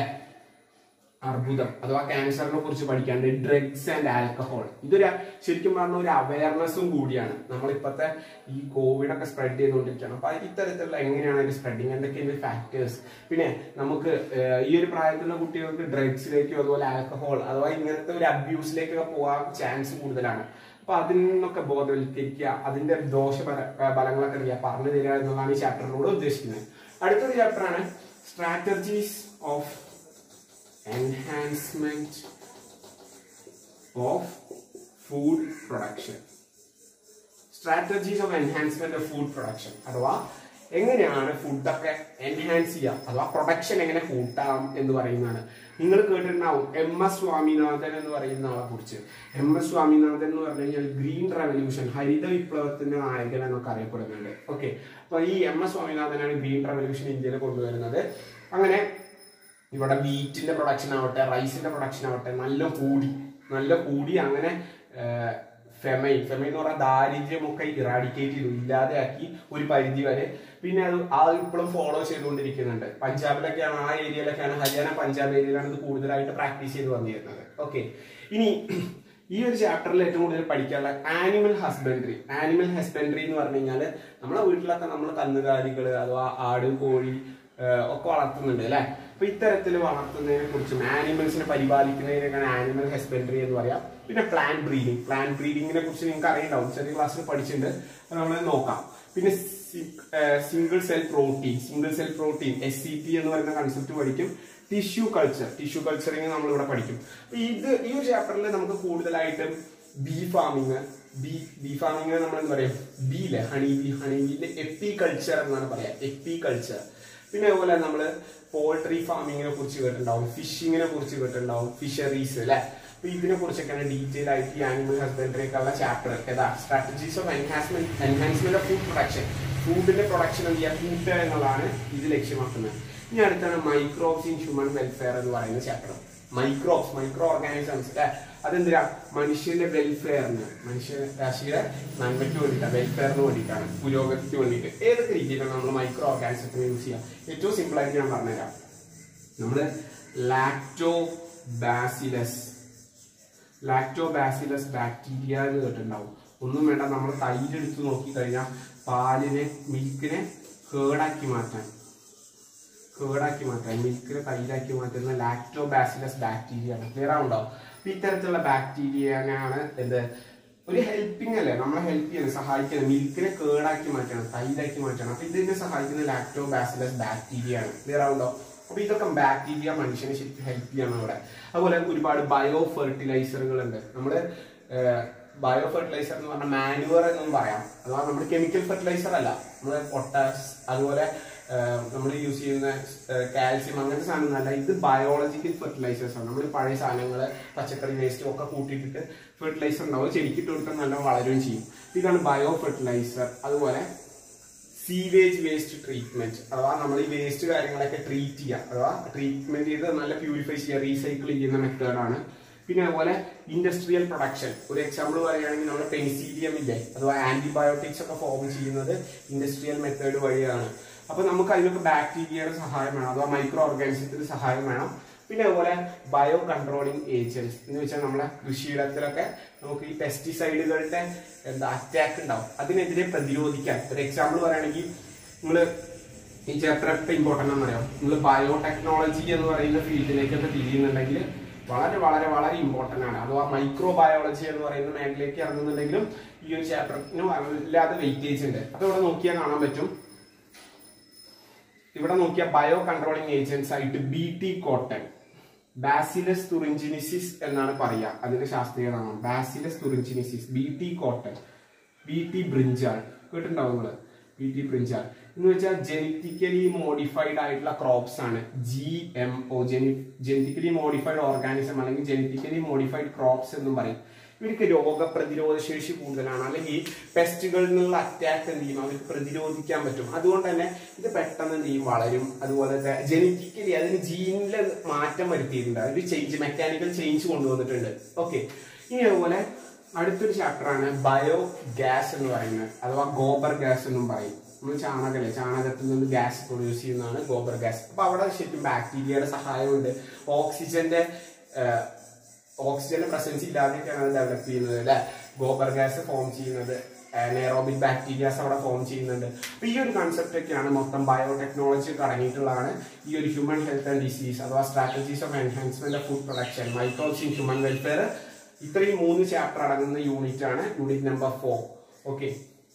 S1: അർബുദം അഥവാ ക്യാൻസറിനെ കുറിച്ച് പഠിക്കാണ്ട് ഡ്രഗ്സ് ആൻഡ് ആൽക്കഹോൾ ഇതൊരു ശരിക്കും പറഞ്ഞ ഒരു അവയർനെസ്സും കൂടിയാണ് നമ്മളിപ്പോഴത്തെ ഈ കോവിഡ് ഒക്കെ സ്പ്രെഡ് ചെയ്തുകൊണ്ടിരിക്കുകയാണ് അപ്പൊ ഇത്തരത്തിലുള്ള എങ്ങനെയാണ് അതിന്റെ സ്പ്രെഡിങ് എന്തൊക്കെയാണ് ഫാക്ടേഴ്സ് പിന്നെ നമുക്ക് ഏഹ്, ഈ ഒരു പ്രായത്തിലുള്ള കുട്ടികൾക്ക് ഡ്രഗ്സിലേക്കോ അതുപോലെ ആൽക്കഹോൾ അഥവാ ഇങ്ങനത്തെ ഒരു അബ്യൂസിലേക്കൊക്കെ പോകാൻ ചാൻസ് കൂടുതലാണ് അപ്പൊ അതിൽ നിന്നൊക്കെ ബോധവൽക്കരിക്കുക അതിന്റെ ദോഷ ഫല- ഏഹ് ഫലങ്ങളൊക്കെ അറിയുക പറഞ്ഞു തരിക എന്നുള്ളതാണ് ഈ ചാപ്റ്ററിലൂടെ ഉദ്ദേശിക്കുന്നത് അടുത്തൊരു ചാപ്റ്ററാണ് strategies of enhancement of food production strategies of enhancement of food production അഥവാ എങ്ങനെയാണ് ഫുഡൊക്കെ എൻഹാൻസ് ചെയ്യാം അഥവാ പ്രൊഡക്ഷൻ എങ്ങനെ കൂട്ടാം എന്ന് പറയുന്നതാണ് നിങ്ങൾ കേട്ടിട്ടുണ്ടാവും എം എസ് സ്വാമിനാഥൻ എന്ന് പറയുന്ന ആളെ കുറിച്ച് എം എസ് സ്വാമിനാഥൻ എന്ന് പറഞ്ഞു കഴിഞ്ഞാൽ ഗ്രീൻ റെവല്യൂഷൻ ഹരിത വിപ്ലവത്തിന്റെ നായകൻ എന്നൊക്കെ അറിയപ്പെടുന്നുണ്ട് ഓക്കെ അപ്പൊ ഈ എം എസ് സ്വാമിനാഥനാണ് ഗ്രീൻ റെവല്യൂഷൻ ഇന്ത്യയിൽ കൊണ്ടുവരുന്നത് അങ്ങനെ ഇവിടെ വീറ്റിന്റെ പ്രൊഡക്ഷൻ ആവട്ടെ റൈസിന്റെ പ്രൊഡക്ഷൻ ആവട്ടെ നല്ല കൂടി നല്ല കൂടി അങ്ങനെ ഫെമൈൻ ഫെമൈൻ എന്ന് പറഞ്ഞാൽ ദാരിദ്ര്യമൊക്കെ ഇറാഡിക്കേറ്റ് ചെയ്തു ഇല്ലാതെയാക്കി ഒരു പരിധി വരെ പിന്നെ അത് ആ ഇപ്പോഴും ഫോളോ ചെയ്തുകൊണ്ടിരിക്കുന്നുണ്ട് പഞ്ചാബിലൊക്കെയാണ് ആ ഏരിയയിലൊക്കെയാണ് ഹരിയാന പഞ്ചാബ് ഏരിയയിലാണ് ഇത് കൂടുതലായിട്ട് പ്രാക്ടീസ് ചെയ്ത് വന്നിരുന്നത് ഓക്കെ ഇനി ഈ ഒരു ചാപ്റ്ററിൽ ഏറ്റവും കൂടുതൽ പഠിക്കാനുള്ള ആനിമൽ ഹസ്ബൻഡറി ആനിമൽ ഹസ്ബൻഡറി എന്ന് പറഞ്ഞു കഴിഞ്ഞാൽ നമ്മളെ വീട്ടിലൊക്കെ നമ്മൾ കന്നുകാലികൾ അഥവാ ആട് കോഴി ഏഹ് ഒക്കെ വളർത്തുന്നുണ്ട് അല്ലെ അപ്പൊ ഇത്തരത്തിൽ വളർത്തുന്നതിനെ കുറിച്ചും ആനിമൽസിനെ പരിപാലിക്കുന്നതിനൊക്കെയാണ് ആനിമൽ ഹസ്ബൻഡറി എന്ന് പറയാം പിന്നെ പ്ലാന്റ് ബ്രീഡിംഗ് പ്ലാന്റ് ബ്രീഡിങ്ങിനെ കുറിച്ച് നിങ്ങൾക്ക് അറിയണ്ടാവും ചെറിയ ക്ലാസ്സിൽ പഠിച്ചിട്ടുണ്ട് അത് നമ്മൾ നോക്കാം പിന്നെ single cell protein single cell protein S C P എന്ന് പറയുന്ന കൺസെപ്റ്റ് പഠിക്കും ടിഷ്യൂ കൾച്ചർ ടിഷ്യൂ കൾച്ചറിങ് നമ്മൾ ഇവിടെ പഠിക്കും അപ്പൊ ഇത് ഈ ഒരു ചാപ്റ്ററിൽ നമുക്ക് കൂടുതലായിട്ടും bee farming bee bee farming നമ്മൾ എന്താ പറയാ ബീലെ ഹണി ബി ഹണി ബീന്റെ എപ്പി കൾച്ചർ എന്നാണ് പറയാ എപ്പി കൾച്ചർ പിന്നെ അതുപോലെ നമ്മൾ പോൾട്രി ഫാമിങ്ങിനെ കുറിച്ച് കേട്ടിട്ടുണ്ടാവും ഫിഷിങ്ങിനെ കുറിച്ച് കേട്ടിട്ടുണ്ടാവും ഫിഷറീസ് അല്ലെ അപ്പൊ ഇതിനെ കുറിച്ചൊക്കെയാണ് ഡീറ്റെയിൽ ആയിട്ട് ഈ ആനിമൽ ഹസ്ബൻഡറി ഒക്കെ ഉള്ള ചാപ്റ്റർ ഏതാ strategies of enhancement enhancement of food production ഫുഡിന്റെ പ്രൊഡക്ഷൻ എന്ത് ചെയ്യുക കൂട്ടുക എന്നുള്ളതാണ് ഇത് ലക്ഷ്യമാക്കുന്നത് ഇനി അടുത്താണ് മൈക്രോബ്സ് ഇൻ ഹ്യൂമൻ വെൽഫെയർ എന്ന് പറയുന്ന ചാപ്റ്റർ മൈക്രോബ്സ് മൈക്രോ ഓർഗാനിസംസ് അല്ലെ അതെന്തിനാ മനുഷ്യന്റെ വെൽഫെയറിന് മനുഷ്യ രാശിയുടെ നന്മയ്ക്ക് വേണ്ടിയിട്ടാണ് വെൽഫെയറിന് വേണ്ടിയിട്ടാണ് പുരോഗതിക്ക് വേണ്ടിയിട്ട് ഏതൊക്കെ രീതിയിലാണ് നമ്മൾ മൈക്രോ ഓർഗാനിസത്തിനെ യൂസ് ചെയ്യുക ഏറ്റവും സിമ്പിൾ ആയിട്ട് ഞാൻ പറഞ്ഞുതരാം നമ്മള് lactobacillus lactobacillus bacteria എന്ന് കേട്ടിട്ടുണ്ടാവും ഒന്നും വേണ്ട നമ്മൾ തൈര് എടുത്ത് നോക്കി കഴിഞ്ഞാൽ പാലിനെ മിൽക്കിനെ കേടാക്കി മാറ്റാൻ കേടാക്കി മാറ്റാൻ മിൽക്കിനെ തൈരാക്കി മാറ്റുന്ന ലാക്ടോ ബാസിലസ് ബാക്ടീരിയ ആണ് ക്ലിയർ ആവുണ്ടാവും അപ്പൊ ഇത്തരത്തിലുള്ള ബാക്ടീരിയനാണ് എന്ത് ഒരു ഹെൽപ്പിംഗ് അല്ലേ നമ്മളെ ഹെൽപ്പ് ചെയ്യാൻ സഹായിക്കുന്നത് മിൽക്കിനെ കേടാക്കി മാറ്റണം തൈരാക്കി മാറ്റണം അപ്പൊ ഇതിനെ സഹായിക്കുന്ന ലാക്ടോ ബാസിലസ് ബാക്ടീരിയ ആണ് ക്ലിയർ ആവുണ്ടാവും അപ്പൊ ഇതൊക്കെ ബാക്ടീരിയ മനുഷ്യനെ ശരിക്കും ഹെൽപ്പ് ചെയ്യണം ഇവിടെ അതുപോലെ ഒരുപാട് ബയോ ഫെർട്ടിലൈസറുകൾ ഉണ്ട് നമ്മള് ബയോ ഫെർട്ടിലൈസർ എന്ന് പറഞ്ഞാൽ മാനുവർ എന്നും പറയാം അഥവാ നമ്മൾ കെമിക്കൽ ഫെർട്ടിലൈസർ അല്ല നമ്മൾ പൊട്ടാസ് അതുപോലെ നമ്മൾ യൂസ് ചെയ്യുന്ന കാൽസ്യം അങ്ങനത്തെ സാധനമൊന്നുമല്ല ഇത് ബയോളജിക്കൽ ഫെർട്ടിലൈസേഴ്സ് ആണ് നമ്മൾ പഴയ സാധനങ്ങൾ പച്ചക്കറി വേസ്റ്റ് ഒക്കെ കൂട്ടിയിട്ടിട്ട് ഫെർട്ടിലൈസർ ഉണ്ടാവും ചെടിക്കിട്ട് കൊടുത്താൽ നല്ല വളരുകയും ചെയ്യും ഇതാണ് ബയോ ഫെർട്ടിലൈസർ അതുപോലെ സീവേജ് വേസ്റ്റ് ട്രീറ്റ്മെന്റ് അഥവാ നമ്മൾ ഈ വേസ്റ്റ് കാര്യങ്ങളൊക്കെ ട്രീറ്റ് ചെയ്യുക അഥവാ ട്രീറ്റ്മെന്റ് ചെയ്ത് നല്ല പ്യൂരിഫൈ ചെയ്യുക റീസൈക്കിൾ ചെയ്യുന്ന മെത്തേഡാണ് പിന്നെ അതുപോലെ ഇൻഡസ്ട്രിയൽ പ്രൊഡക്ഷൻ ഒരു എക്സാമ്പിൾ പറയുകയാണെങ്കിൽ നമ്മുടെ പെനിസീലിയം ഇല്ലേ അഥവാ ആന്റിബയോട്ടിക്സ് ഒക്കെ ഫോം ചെയ്യുന്നത് ഇൻഡസ്ട്രിയൽ മെത്തേഡ് വഴിയാണ് അപ്പൊ നമുക്ക് അതിനൊക്കെ ബാക്ടീരിയയുടെ സഹായം വേണം അഥവാ മൈക്രോ ഓർഗാനിസത്തിന്റെ സഹായം വേണം പിന്നെ അതുപോലെ ബയോ കൺട്രോളിങ് ഏജൻസ് എന്ന് വെച്ചാൽ നമ്മളെ കൃഷിയിടത്തിലൊക്കെ നമുക്ക് ഈ പെസ്റ്റിസൈഡുകളുടെ എന്താ അറ്റാക്ക് ഉണ്ടാവും അതിനെതിരെ പ്രതിരോധിക്കാൻ ഒരു എക്സാമ്പിൾ പറയുകയാണെങ്കിൽ നിങ്ങൾ ഈ ചാപ്റ്റർ എത്ര ഇമ്പോർട്ടൻ്റ് ആണെന്നറിയാം നിങ്ങൾ ബയോടെക്നോളജി എന്ന് പറയുന്ന ഫീൽഡിലേക്കൊക്കെ തിരിയുന്നുണ്ടെങ്കിൽ വളരെ വളരെ വളരെ ഇമ്പോർട്ടൻ്റ് ആണ് അഥവാ മൈക്രോ ബയോളജി എന്ന് പറയുന്ന മേഖലയിലേക്ക് ഇറങ്ങുന്നുണ്ടെങ്കിലും ഈ ഒരു ചാപ്റ്ററിന് വല്ലാതെ വെയിറ്റേജ് ഉണ്ട് അപ്പൊ ഇവിടെ നോക്കിയാൽ കാണാൻ പറ്റും ഇവിടെ നോക്കിയ ബയോ കൺട്രോളിംഗ് ഏജൻസ് ആയിട്ട് B T cotton Bacillus thuringiensis എന്നാണ് പറയുക അതിന്റെ ശാസ്ത്രീയ നാമം Bacillus thuringiensis B T cotton B T brinjal കേട്ടിട്ടുണ്ടാവും നിങ്ങള് ബി ടി ബ്രിഞ്ചാൾ എന്ന് വെച്ചാൽ ജനറ്റിക്കലി മോഡിഫൈഡ് ആയിട്ടുള്ള ക്രോപ്സ് ആണ് ജി എം ഒ ജെനി ജനറ്റിക്കലി മോഡിഫൈഡ് ഓർഗാനിസം അല്ലെങ്കിൽ ജനറ്റിക്കലി മോഡിഫൈഡ് ക്രോപ്സ് എന്നും പറയും ഇവർക്ക് രോഗപ്രതിരോധ ശേഷി കൂടുതലാണ് അല്ലെങ്കിൽ പെസ്റ്റുകളിൽ നിന്നുള്ള അറ്റാക്ക് എന്ത് ചെയ്യും അവർക്ക് പ്രതിരോധിക്കാൻ പറ്റും അതുകൊണ്ട് തന്നെ ഇത് പെട്ടെന്ന് എന്ത് ചെയ്യും വളരും അതുപോലെ ജനറ്റിക്കലി അതിന് ജീനിലെ മാറ്റം വരുത്തിയിട്ടുണ്ട് ഒരു ചേഞ്ച് മെക്കാനിക്കൽ ചേഞ്ച് കൊണ്ടുവന്നിട്ടുണ്ട് ഓക്കെ ഇനി അതുപോലെ അടുത്തൊരു ചാപ്റ്റർ ആണ് ബയോ ഗ്യാസ് എന്ന് പറയുന്നത് അഥവാ ഗോബർ ഗ്യാസ് എന്നും പറയും നമ്മൾ ചാണകല്ലേ ചാണകത്തിൽ നിന്ന് ഗ്യാസ് പ്രൊഡ്യൂസ് ചെയ്യുന്നതാണ് ഗോബർ ഗ്യാസ് അപ്പൊ അവിടെ ശരിക്കും ബാക്ടീരിയയുടെ സഹായമുണ്ട് ഓക്സിജന്റെ ഓക്സിജന്റെ പ്രസൻസ് ഇല്ലാതെയൊക്കെയാണ് അത് ഡെവലപ്പ് ചെയ്യുന്നത് അല്ലെ ഗോബർ ഗ്യാസ് ഫോം ചെയ്യുന്നത് നെയറോബിക് ബാക്ടീരിയാസ് അവിടെ ഫോം ചെയ്യുന്നുണ്ട് അപ്പൊ ഈ ഒരു കൺസെപ്റ്റ് ഒക്കെയാണ് മൊത്തം ബയോടെക്നോളജി അടങ്ങിയിട്ടുള്ളതാണ് ഈ ഒരു ഹ്യൂമൻ ഹെൽത്ത് ആൻഡ് ഡിസീസ് അഥവാ strategies of enhancement of food production microbes in human welfare ഇത്രയും മൂന്ന് ചാപ്റ്റർ അടങ്ങുന്ന യൂണിറ്റ് ആണ് യൂണിറ്റ് നമ്പർ ഫോർ ഓക്കെ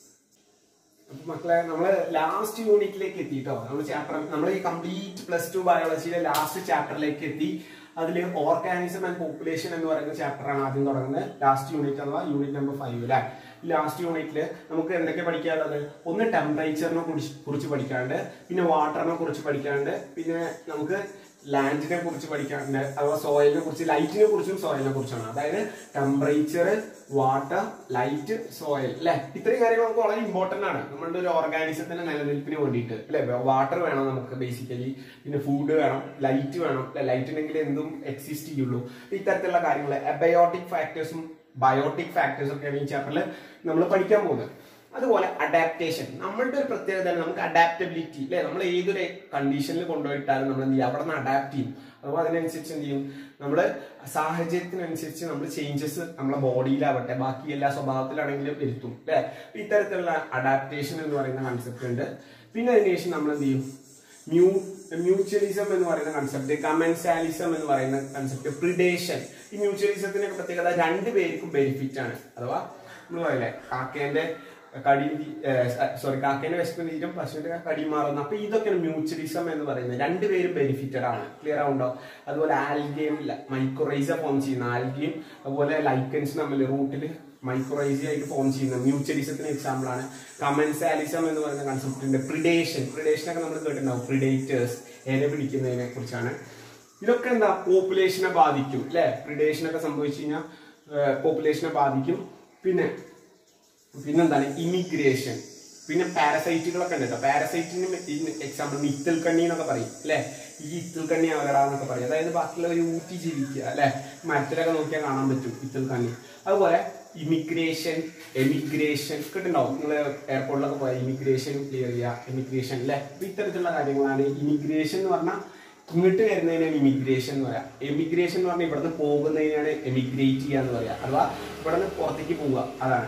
S1: അപ്പൊ മക്കളെ നമ്മള് ലാസ്റ്റ് യൂണിറ്റിലേക്ക് എത്തി കേട്ടോ നമ്മൾ ചാപ്റ്റർ നമ്മൾ ഈ കംപ്ലീറ്റ് പ്ലസ് ടു ബയോളജിയിലെ ലാസ്റ്റ് ചാപ്റ്ററിലേക്ക് എത്തി അതിൽ ഓർഗാനിസം ആൻഡ് പോപ്പുലേഷൻ എന്ന് പറയുന്ന ചാപ്റ്റർ ആണ് ആദ്യം തുടങ്ങുന്നത് ലാസ്റ്റ് യൂണിറ്റ് അഥവാ യൂണിറ്റ് നമ്പർ ഫൈവ് അല്ലെ ലാസ്റ്റ് യൂണിറ്റിൽ നമുക്ക് എന്തൊക്കെ പഠിക്കാനുള്ളത് ഒന്ന് ടെമ്പറേച്ചറിനെ കുറിച്ച് കുറിച്ച് പഠിക്കാണ്ട് പിന്നെ വാട്ടറിനെ കുറിച്ച് പഠിക്കാണ്ട് പിന്നെ നമുക്ക് ലാൻഡിനെ കുറിച്ച് പഠിക്കാനുണ്ട് അഥവാ സോയിലിനെ കുറിച്ച് ലൈറ്റിനെ കുറിച്ചും സോയിലിനെ കുറിച്ചാണ് അതായത് ടെമ്പറേച്ചർ വാട്ടർ ലൈറ്റ് സോയിൽ അല്ലെ ഇത്രയും കാര്യങ്ങൾ നമുക്ക് വളരെ ഇമ്പോർട്ടന്റ് ആണ് നമ്മളുടെ ഒരു ഓർഗാനിസത്തിന്റെ നിലനിൽപ്പിന് വേണ്ടിയിട്ട് അല്ലെ വാട്ടർ വേണം നമുക്ക് ബേസിക്കലി പിന്നെ ഫുഡ് വേണം ലൈറ്റ് വേണം ലൈറ്റ് ഉണ്ടെങ്കിൽ എന്തും എക്സിസ്റ്റ് ചെയ്യുള്ളൂ ഇത്തരത്തിലുള്ള കാര്യങ്ങൾ എബയോട്ടിക് ഫാക്ടേഴ്സും ബയോട്ടിക് ഫാക്ടേഴ്സും ഒക്കെയാണ് ഈ ചാപ്റ്ററിൽ നമ്മൾ പഠിക്കാൻ പോകുന്നത് അതുപോലെ അഡാപ്റ്റേഷൻ നമ്മളുടെ ഒരു പ്രത്യേകത നമുക്ക് അഡാപ്റ്റബിലിറ്റി അല്ലെ നമ്മൾ ഏതൊരു കണ്ടീഷനിൽ കൊണ്ടുപോയിട്ടാലും നമ്മൾ എന്ത് ചെയ്യും അവിടെ നിന്ന് അഡാപ്റ്റ് ചെയ്യും അപ്പോൾ അതിനനുസരിച്ച് എന്ത് ചെയ്യും നമ്മുടെ സാഹചര്യത്തിനനുസരിച്ച് നമ്മൾ ചേഞ്ചസ് നമ്മുടെ ബോഡിയിലാവട്ടെ ബാക്കി എല്ലാ സ്വഭാവത്തിലാണെങ്കിലും വരുത്തും അല്ലെ ഇത്തരത്തിലുള്ള അഡാപ്റ്റേഷൻ എന്ന് പറയുന്ന കൺസെപ്റ്റ് ഉണ്ട് പിന്നെ അതിനുശേഷം നമ്മൾ എന്ത് ചെയ്യും മ്യൂ മ്യൂച്വലിസം എന്ന് പറയുന്ന കൺസെപ്റ്റ് കമൻസാലിസം എന്ന് പറയുന്ന കൺസെപ്റ്റ് പ്രിഡേഷൻ ഈ മ്യൂച്വലിസത്തിന്റെ പ്രത്യേകത രണ്ടു പേർക്കും ബെനിഫിറ്റ് ആണ് അഥവാ നമ്മൾ പറയില്ലേ കാക്കേന്റെ കടി സോറി കാക്കേന്റെ വിശപ്പ് തീരും പശുവിന്റെ കടി മാറുന്നു അപ്പൊ ഇതൊക്കെയാണ് മ്യൂച്വലിസം എന്ന് പറയുന്നത് രണ്ടുപേരും ബെനിഫിറ്റഡ് ആണ് ക്ലിയർ ആവുണ്ടോ അതുപോലെ ആൽഗയും മൈക്രോറൈസ ഫോം ചെയ്യുന്ന ആൽഗയും അതുപോലെ ലൈക്കൻസ് തമ്മിൽ റൂട്ടിൽ മൈക്രോറൈസി ആയിട്ട് ഫോം ചെയ്യുന്ന മ്യൂച്വലിസത്തിന് എക്സാമ്പിൾ ആണ് കമൻസാലിസം എന്ന് പറയുന്ന കൺസെപ്റ്റിന്റെ പ്രിഡേഷൻ പ്രിഡേഷൻ ഒക്കെ നമ്മൾ കേട്ടിട്ടുണ്ടാവും പ്രിഡേറ്റേഴ്സ് ഇര പിടിക്കുന്നതിനെ കുറിച്ചാണ് ഇതൊക്കെ എന്താ പോപ്പുലേഷനെ ബാധിക്കും അല്ലെ പ്രിഡേഷൻ ഒക്കെ സംഭവിച്ചു കഴിഞ്ഞാൽ പോപ്പുലേഷനെ ബാധിക്കും പിന്നെ പിന്നെന്താണ് ഇമിഗ്രേഷൻ പിന്നെ പാരസൈറ്റുകളൊക്കെ ഉണ്ട് കേട്ടോ പാരസൈറ്റിന് എക്സാമ്പിൾ ഇത്തൽ കണ്ണി എന്നൊക്കെ പറയും അല്ലെ ഈ ഇത്തൽ കണ്ണി അവരടാന്നൊക്കെ പറയും അതായത് ബാക്കിയുള്ളവർ ഊറ്റി ജീവിക്കുക അല്ലെ മരത്തിലൊക്കെ നോക്കിയാൽ കാണാൻ പറ്റും ഇത്തൽ കണ്ണി അതുപോലെ ഇമിഗ്രേഷൻ എമിഗ്രേഷൻ കിട്ടുണ്ടാവും നിങ്ങൾ എയർപോർട്ടിലൊക്കെ പോയാൽ ഇമിഗ്രേഷൻ ക്ലിയർ ചെയ്യുക എമിഗ്രേഷൻ അല്ലെ അപ്പൊ ഇത്തരത്തിലുള്ള കാര്യങ്ങളാണ് ഇമിഗ്രേഷൻ എന്ന് പറഞ്ഞാൽ ഇങ്ങോട്ട് വരുന്നതിനാണ് ഇമിഗ്രേഷൻ എന്ന് പറയാം എമിഗ്രേഷൻ എന്ന് പറഞ്ഞാൽ ഇവിടുന്ന് പോകുന്നതിനാണ് എമിഗ്രേറ്റ് ചെയ്യുക എന്ന് പറയാം അഥവാ ഇവിടെ നിന്ന് പുറത്തേക്ക് പോവുക അതാണ്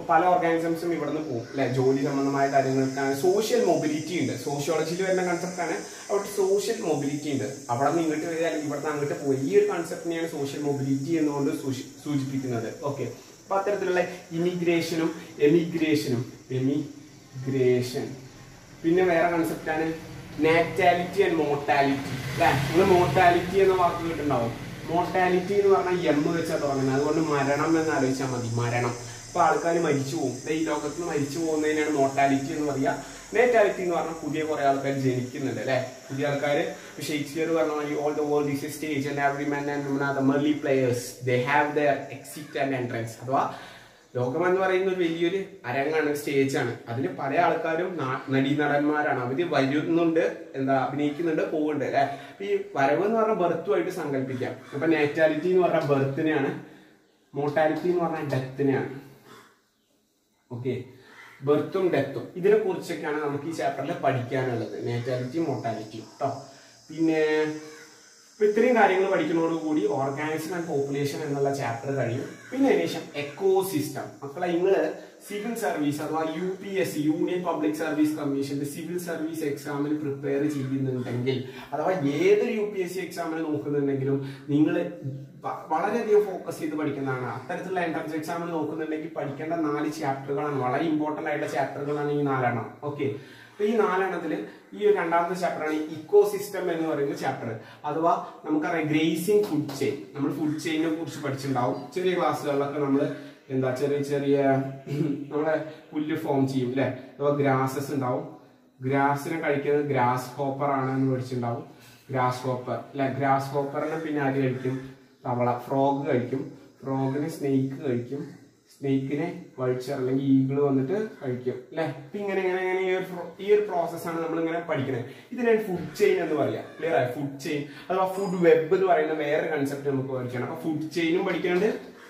S1: അപ്പോൾ പല ഓർഗാനിസംസും ഇവിടെ നിന്ന് പോകും അല്ലെ ജോലി സംബന്ധമായ കാര്യങ്ങൾക്കാണ് സോഷ്യൽ മൊബിലിറ്റി ഉണ്ട് സോഷ്യോളജിയിൽ വരുന്ന കൺസെപ്റ്റാണ് അവിടെ സോഷ്യൽ മൊബിലിറ്റി ഉണ്ട് അവിടെ നിന്ന് ഇങ്ങോട്ട് വരിക അല്ലെങ്കിൽ ഇവിടെ നിന്ന് അങ്ങോട്ട് പോയി ഈ ഒരു കൺസെപ്റ്റിനെയാണ് സോഷ്യൽ മൊബിലിറ്റി എന്നുകൊണ്ട് സൂചി- സൂചിപ്പിക്കുന്നത് ഓക്കെ അപ്പൊ അത്തരത്തിലുള്ള ഇമിഗ്രേഷനും എമിഗ്രേഷനും എമിഗ്രേഷൻ പിന്നെ വേറെ കൺസെപ്റ്റാണ് നാറ്റാലിറ്റി ആൻഡ് മോർട്ടാലിറ്റി അല്ലെ നിങ്ങൾ മോർട്ടാലിറ്റി എന്ന വാക്ക് കേട്ടിട്ടുണ്ടാവും മോർട്ടാലിറ്റി എന്ന് പറഞ്ഞാൽ എം വെച്ചാൽ തുടങ്ങുന്നത് അതുകൊണ്ട് മരണം എന്ന് ആലോചിച്ചാൽ മതി മരണം അപ്പൊ ആൾക്കാർ മരിച്ചു പോകും ദേ ഈ ലോകത്ത് നിന്ന് മരിച്ചു പോകുന്നതിനാണ് മോർട്ടാലിറ്റി എന്ന് പറയുക നേറ്റാലിറ്റി എന്ന് പറഞ്ഞാൽ പുതിയ കുറെ ആൾക്കാർ ജനിക്കുന്നുണ്ട് അല്ലെ പുതിയ ആൾക്കാർ ഷേക്സ്പിയർ പറഞ്ഞ മാതിരി all the world is a stage and every man and the merely players they have their exit and entrance അഥവാ ലോകം എന്ന് പറയുന്ന ഒരു വലിയൊരു അരങ്ങാണ് സ്റ്റേജ് ആണ് അതിൽ പല ആൾക്കാരും നാ- നടീനടന്മാരാണ് അവര് വരുന്നുണ്ട് എന്താ അഭിനയിക്കുന്നുണ്ട് പോകുന്നുണ്ട് അല്ലെ അപ്പൊ ഈ വരവ് എന്ന് പറഞ്ഞാൽ ബർത്തുമായിട്ട് സങ്കല്പിക്കാം അപ്പൊ നാറ്റാലിറ്റി എന്ന് പറഞ്ഞാൽ ബർത്തിനെയാണ് മോർട്ടാലിറ്റി എന്ന് പറഞ്ഞാൽ ഡെത്തിനെയാണ് ഓക്കെ ബർത്തും ഡെത്തും ഇതിനെ കുറിച്ചൊക്കെയാണ് നമുക്ക് ഈ ചാപ്റ്ററിൽ പഠിക്കാനുള്ളത് നാറ്റാലിറ്റി മോർട്ടാലിറ്റി കേട്ടോ പിന്നെ ഇപ്പൊ ഇത്രയും കാര്യങ്ങൾ പഠിക്കുന്നതോടുകൂടി ഓർഗാനിസം ആൻഡ് പോപ്പുലേഷൻ എന്നുള്ള ചാപ്റ്റർ കഴിയും പിന്നെ അതിനുശേഷം എക്കോ സിസ്റ്റം മക്കളെ നിങ്ങൾ സിവിൽ സർവീസ് അഥവാ U P S C Union Public Service കമ്മീഷന്റെ സിവിൽ സർവീസ് എക്സാമിന് പ്രിപ്പയർ ചെയ്യുന്നുണ്ടെങ്കിൽ അഥവാ ഏതൊരു യു പി എസ് സി എക്സാമിന് നോക്കുന്നുണ്ടെങ്കിലും നിങ്ങൾ വളരെയധികം ഫോക്കസ് ചെയ്ത് പഠിക്കുന്നതാണ് അത്തരത്തിലുള്ള എൻട്രൻസ് എക്സാമിന് നോക്കുന്നുണ്ടെങ്കിൽ പഠിക്കേണ്ട നാല് ചാപ്റ്ററുകളാണ് വളരെ ഇമ്പോർട്ടന്റ് ആയിട്ടുള്ള ചാപ്റ്ററുകളാണ് ഈ നാലെണ്ണം ഓക്കെ അപ്പൊ ഈ നാലെണ്ണത്തിൽ ഈ ഒരു രണ്ടാമത്തെ ചാപ്റ്ററാണ് ഇക്കോ സിസ്റ്റം എന്ന് പറയുന്ന ചാപ്റ്റർ അഥവാ നമുക്കറിയാം ഗ്രേസിംഗ് ഫുഡ് ചെയിൻ നമ്മൾ ഫുഡ് ചെയിനെ കുറിച്ച് പഠിച്ചിട്ടുണ്ടാവും ചെറിയ ക്ലാസ്സുകളിലൊക്കെ നമ്മൾ എന്താ ചെറിയ ചെറിയ നമ്മളെ പുല്ല് ഫോം ചെയ്യും അല്ലെ അഥവാ ഗ്രാസസ് ഉണ്ടാവും ഗ്രാസിനെ കഴിക്കുന്നത് ഗ്രാസ് ഹോപ്പർ ആണ് എന്ന് പഠിച്ചിട്ടുണ്ടാവും ഗ്രാസ് ഹോപ്പർ അല്ലെ ഗ്രാസ് ഹോപ്പറിനെ പിന്നെ ആര് കഴിക്കും തവള ഫ്രോഗ് കഴിക്കും ഫ്രോഗിനെ സ്നേക്ക് കഴിക്കും സ്നേക്കിനെ വഴിച്ചർ അല്ലെങ്കിൽ ഈഗിൾ വന്നിട്ട് കഴിക്കും അല്ലെ അപ്പൊ ഇങ്ങനെ ഇങ്ങനെ ഇങ്ങനെ ഈ ഒരു pro- ഈ ഒരു പ്രോസസ്സാണ് നമ്മൾ ഇങ്ങനെ പഠിക്കുന്നത് ഇതിനാണ് ഫുഡ് ചെയിൻ എന്ന് പറയാം ക്ലിയർ ആയി ഫുഡ് ചെയിൻ അഥവാ ഫുഡ് വെബ് എന്ന് പറയുന്ന വേറെ കൺസെപ്റ്റ് നമുക്ക് പഠിക്കണം അപ്പൊ ഫുഡ് ചെയിനും പഠിക്കാണ്ട്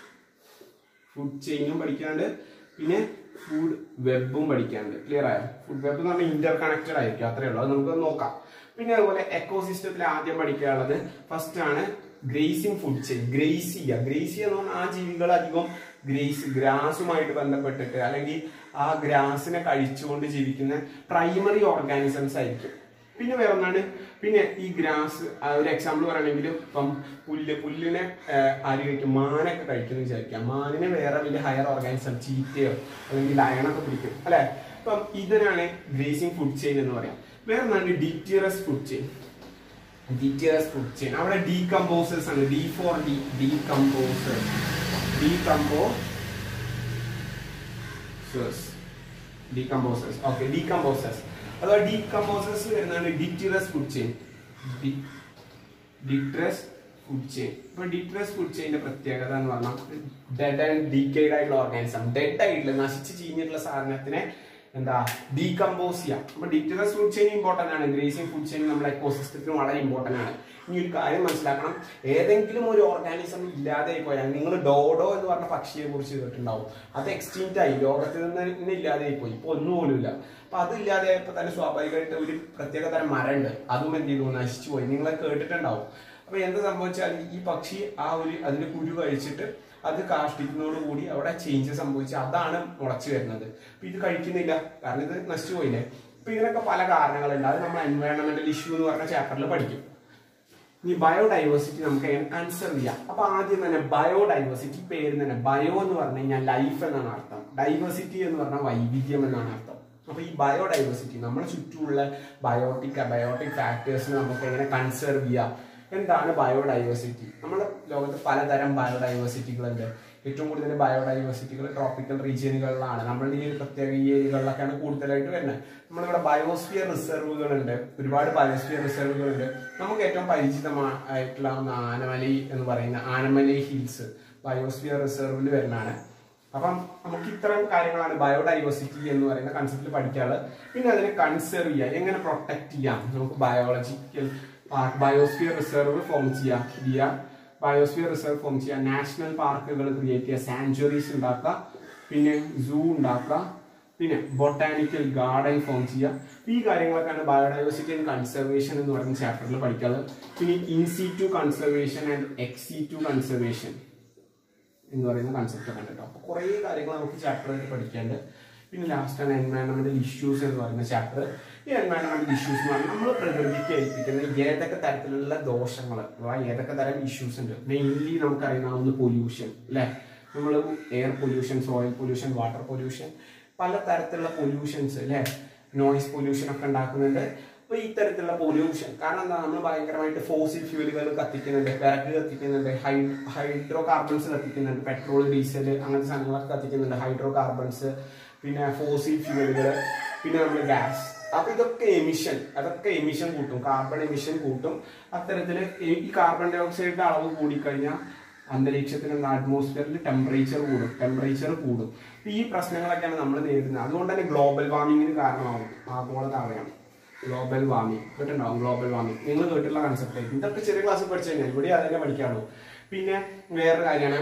S1: ഫുഡ് ചെയിനും പഠിക്കാണ്ട് പിന്നെ ഫുഡ് വെബും പഠിക്കാണ്ട് ക്ലിയർ ആയോ ഫുഡ് വെബ് എന്ന് പറഞ്ഞാൽ ഇന്റർ കണക്റ്റഡ് ആയിരിക്കും അത്രേ ഉള്ളൂ അത് നമുക്ക് നോക്കാം പിന്നെ അതുപോലെ എക്കോ സിസ്റ്റത്തിൽ ആദ്യം പഠിക്കാനുള്ളത് ഫസ്റ്റ് ആണ് ഗ്രേസിംഗ് ഫുഡ് ചെയിൻ ഗ്രേസ് ചെയ്യുക ഗ്രേസ് ചെയ്യുക എന്ന് പറഞ്ഞാൽ ആ ജീവികൾ അധികം ഗ്രേസ് ഗ്രാസുമായിട്ട് ബന്ധപ്പെട്ടിട്ട് അല്ലെങ്കിൽ ആ ഗ്രാസിനെ കഴിച്ചുകൊണ്ട് ജീവിക്കുന്ന പ്രൈമറി ഓർഗാനിസംസ് ആയിരിക്കും പിന്നെ വേറെ ഒന്നാണ് പിന്നെ ഈ ഗ്രാസ് ഒരു എക്സാമ്പിൾ പറയുകയാണെങ്കിൽ ഇപ്പം പുല്ല് പുല്ലിനെ ആ, ആര് കഴിക്കും മാനൊക്കെ കഴിക്കുന്നു വിചാരിക്കാം മാനിനെ വേറെ വലിയ ഹയർ ഓർഗാനിസം ചീറ്റയോ അല്ലെങ്കിൽ ലയണൊക്കെ പിടിക്കും അല്ലെ അപ്പം ഇതിനാണ് ഗ്രേസിംഗ് ഫുഡ് ചെയിൻ എന്ന് പറയാം വേറെ ഒന്നാണ് detritus food chain detritus food chain അവിടെ ഡീകമ്പോസേഴ്സ് ആണ് D for D decomposers decomposers decomposers okay decomposers അഥവാ ഡീകമ്പോസേഴ്സ് വരുന്നതാണ് detritus food chain detritus food chain ഇപ്പൊ ഡിട്രസ് ഫുഡ് ചെയിന്റെ പ്രത്യേകത എന്ന് പറഞ്ഞാൽ ഡെഡ് ആൻഡ് ഡീക്കേഡ് ആയിട്ടുള്ള ഓർഗാനിസം ഡെഡ് ആയിട്ടുള്ള നശിച്ച് ചീഞ്ഞിട്ടുള്ള സാധനത്തിനെ എന്താ ഡീകമ്പോസ് ചെയ്യാം അപ്പൊ ഡിറ്റിറസ് ഫുഡ് ചെയിൻ ഇമ്പോർട്ടന്റ് ആണ് ഗ്രേസിംഗ് ഫുഡ് ചെയിൻ നമ്മുടെ എക്കോസിസ്റ്റത്തിന് വളരെ ഇമ്പോർട്ടന്റ് ആണ് ഇനി ഒരു കാര്യം മനസ്സിലാക്കണം ഏതെങ്കിലും ഒരു ഓർഗാനിസം ഇല്ലാതെ പോയാൽ നിങ്ങൾ ഡോഡോ എന്ന് പറഞ്ഞ പക്ഷിയെ കുറിച്ച് കേട്ടിട്ടുണ്ടാവും അത് എക്സ്റ്റിങ്റ്റ് ആയി ലോകത്തിൽ നിന്ന് തന്നെ ഇല്ലാതെ പോയി ഇപ്പൊ ഒന്നും പോലും ഇല്ല അപ്പൊ അത് ഇല്ലാതെ ആയപ്പോ തന്നെ സ്വാഭാവികമായിട്ട് ഒരു പ്രത്യേക തരം മരമുണ്ട് അതും എന്ത് ചെയ്തു നശിച്ചു പോയി നിങ്ങൾ കേട്ടിട്ടുണ്ടാവും അപ്പൊ എന്ത് സംഭവിച്ചാൽ ഈ പക്ഷി ആ ഒരു അതിന്റെ കുരു കഴിച്ചിട്ട് അത് കാഷ്ടിക്കുന്നതോടുകൂടി അവിടെ ചേഞ്ച് സംഭവിച്ച് അതാണ് മുളച്ചു വരുന്നത് അപ്പൊ ഇത് കഴിക്കുന്നില്ല കാരണം ഇത് നശിച്ചു പോയില്ലേ അപ്പൊ ഇതിനൊക്കെ പല കാരണങ്ങളുണ്ട് അത് നമ്മൾ എൻവയോൺമെന്റൽ ഇഷ്യൂ എന്ന് പറഞ്ഞ ചാപ്റ്ററിൽ പഠിക്കും ഈ ബയോഡൈവേഴ്സിറ്റി നമുക്ക് എങ്ങനെ കൺസേർവ് ചെയ്യാം അപ്പൊ ആദ്യം തന്നെ ബയോഡൈവേഴ്സിറ്റി പേര് തന്നെ ബയോ എന്ന് പറഞ്ഞു കഴിഞ്ഞാൽ ലൈഫ് എന്നാണ് അർത്ഥം ഡൈവേഴ്സിറ്റി എന്ന് പറഞ്ഞാൽ വൈവിധ്യം എന്നാണ് അർത്ഥം അപ്പൊ ഈ ബയോഡൈവേഴ്സിറ്റി നമ്മുടെ ചുറ്റുമുള്ള ബയോട്ടിക് അബയോട്ടിക് ഫാക്ടേഴ്സിനെ നമുക്ക് എങ്ങനെ കൺസേർവ് ചെയ്യാം എന്താണ് ബയോഡൈവേഴ്സിറ്റി നമ്മുടെ ലോകത്ത് പലതരം ബയോഡൈവേഴ്സിറ്റികളുണ്ട് ഏറ്റവും കൂടുതൽ ബയോഡൈവേഴ്സിറ്റികൾ ട്രോപ്പിക്കൽ റീജിയനുകളിലാണ് നമ്മളുടെ ഈ ഒരു പ്രത്യേക ഈ ഏരിയകളിലൊക്കെയാണ് കൂടുതലായിട്ട് വരുന്നത് നമ്മളിവിടെ ബയോസ്ഫിയർ റിസർവുകളുണ്ട് ഒരുപാട് ബയോസ്ഫിയർ റിസർവുകളുണ്ട് നമുക്ക് ഏറ്റവും പരിചിതമായിട്ടുള്ള ഒന്ന് ആനമലി എന്ന് പറയുന്ന ആനമലി ഹിൽസ് ബയോസ്ഫിയർ റിസർവിൽ വരുന്നതാണ് അപ്പം നമുക്ക് ഇത്തരം കാര്യങ്ങളാണ് ബയോഡൈവേഴ്സിറ്റി എന്ന് പറയുന്ന കൺസെപ്റ്റിൽ പഠിക്കാനുള്ളത് പിന്നെ അതിനെ കൺസേർവ് ചെയ്യാം എങ്ങനെ പ്രൊട്ടക്ട് ചെയ്യാം നമുക്ക് ബയോളജിക്കൽ ബയോസ്ഫിയർ റിസർവ് ഫോം ചെയ്യാം ചെയ്യാം ബയോസ്ഫിയർ റിസർവ് ഫോം ചെയ്യാം നാഷണൽ പാർക്കുകൾ ക്രിയേറ്റ് ചെയ്യുക സാങ്ച്വറീസ് ഉണ്ടാക്കുക പിന്നെ സൂ ഉണ്ടാക്കുക പിന്നെ ബൊട്ടാനിക്കൽ ഗാർഡൻ ഫോം ചെയ്യുക ഈ കാര്യങ്ങളൊക്കെയാണ് ബയോഡൈവേഴ്സിറ്റി ആൻഡ് കൺസർവേഷൻ എന്ന് പറയുന്ന ചാപ്റ്ററിൽ പഠിക്കാനുള്ളത് പിന്നെ in situ conservation and ex situ conservation എന്ന് പറയുന്ന കൺസെപ്റ്റ് ഒക്കെ ഉണ്ട് കേട്ടോ അപ്പോൾ കുറേ കാര്യങ്ങൾ നമുക്ക് ചാപ്റ്ററായിട്ട് പഠിക്കാണ്ട് പിന്നെ ലാസ്റ്റാണ് എൻവയൺമെന്റൽ ഇഷ്യൂസ് എന്ന് പറയുന്ന ചാപ്റ്റർ ഈ എൻവയൺമെന്റൽ ഇഷ്യൂസ് എന്ന് പറഞ്ഞാൽ നമ്മൾ പ്രകൃതിക്ക് ഏൽപ്പിക്കുന്ന ഏതൊക്കെ തരത്തിലുള്ള ദോഷങ്ങൾ അഥവാ ഏതൊക്കെ തരം ഇഷ്യൂസ് ഉണ്ട് മെയിൻലി നമുക്കറിയുന്ന ഒന്ന് പൊല്യൂഷൻ അല്ലേ നമ്മൾ air pollution soil pollution water pollution പല തരത്തിലുള്ള പൊല്യൂഷൻസ് അല്ലേ നോയിസ് പൊല്യൂഷൻ ഒക്കെ ഉണ്ടാക്കുന്നുണ്ട് അപ്പൊ ഈ തരത്തിലുള്ള പൊല്യൂഷൻ കാരണം എന്താ നമ്മൾ ഭയങ്കരമായിട്ട് ഫോസിൽ ഫ്യൂലുകൾ കത്തിക്കുന്നുണ്ട് വിറക് കത്തിക്കുന്നുണ്ട് ഹൈഡ്രോ കാർബൺസ് കത്തിക്കുന്നുണ്ട് പെട്രോൾ ഡീസൽ അങ്ങനത്തെ സാധനങ്ങളൊക്കെ കത്തിക്കുന്നുണ്ട് ഹൈഡ്രോ കാർബൺസ് പിന്നെ ഫോസിൽ ഫ്യൂലുകൾ പിന്നെ നമ്മൾ ഗ്യാസ് അപ്പൊ ഇതൊക്കെ എമിഷൻ അതൊക്കെ എമിഷൻ കൂട്ടും കാർബൺ എമിഷൻ കൂട്ടും അത്തരത്തില് ഈ കാർബൺ ഡൈ ഓക്സൈഡിന്റെ അളവ് കൂടിക്കഴിഞ്ഞാൽ അന്തരീക്ഷത്തിൽ അറ്റ്മോസ്ഫിയറിൽ ടെമ്പറേച്ചർ കൂടും ടെമ്പറേച്ചർ കൂടും അപ്പൊ ഈ പ്രശ്നങ്ങളൊക്കെയാണ് നമ്മൾ നേരിടുന്നത് അതുകൊണ്ട് തന്നെ ഗ്ലോബൽ വാർമിങ്ങിന് കാരണമാവും ആഗോളതാപനം ഗ്ലോബൽ വാർമിംഗ് കേട്ടിട്ടുണ്ടാവും ഗ്ലോബൽ വാർമിംഗ് നിങ്ങൾ കേട്ടിട്ടുള്ള കൺസെപ്റ്റ് ഇതൊക്കെ ചെറിയ ക്ലാസ്സിൽ പഠിച്ചു കഴിഞ്ഞാൽ ഇവിടെ അതിനെ പഠിക്കാറുള്ളൂ പിന്നെ വേറൊരു കാര്യമാണ്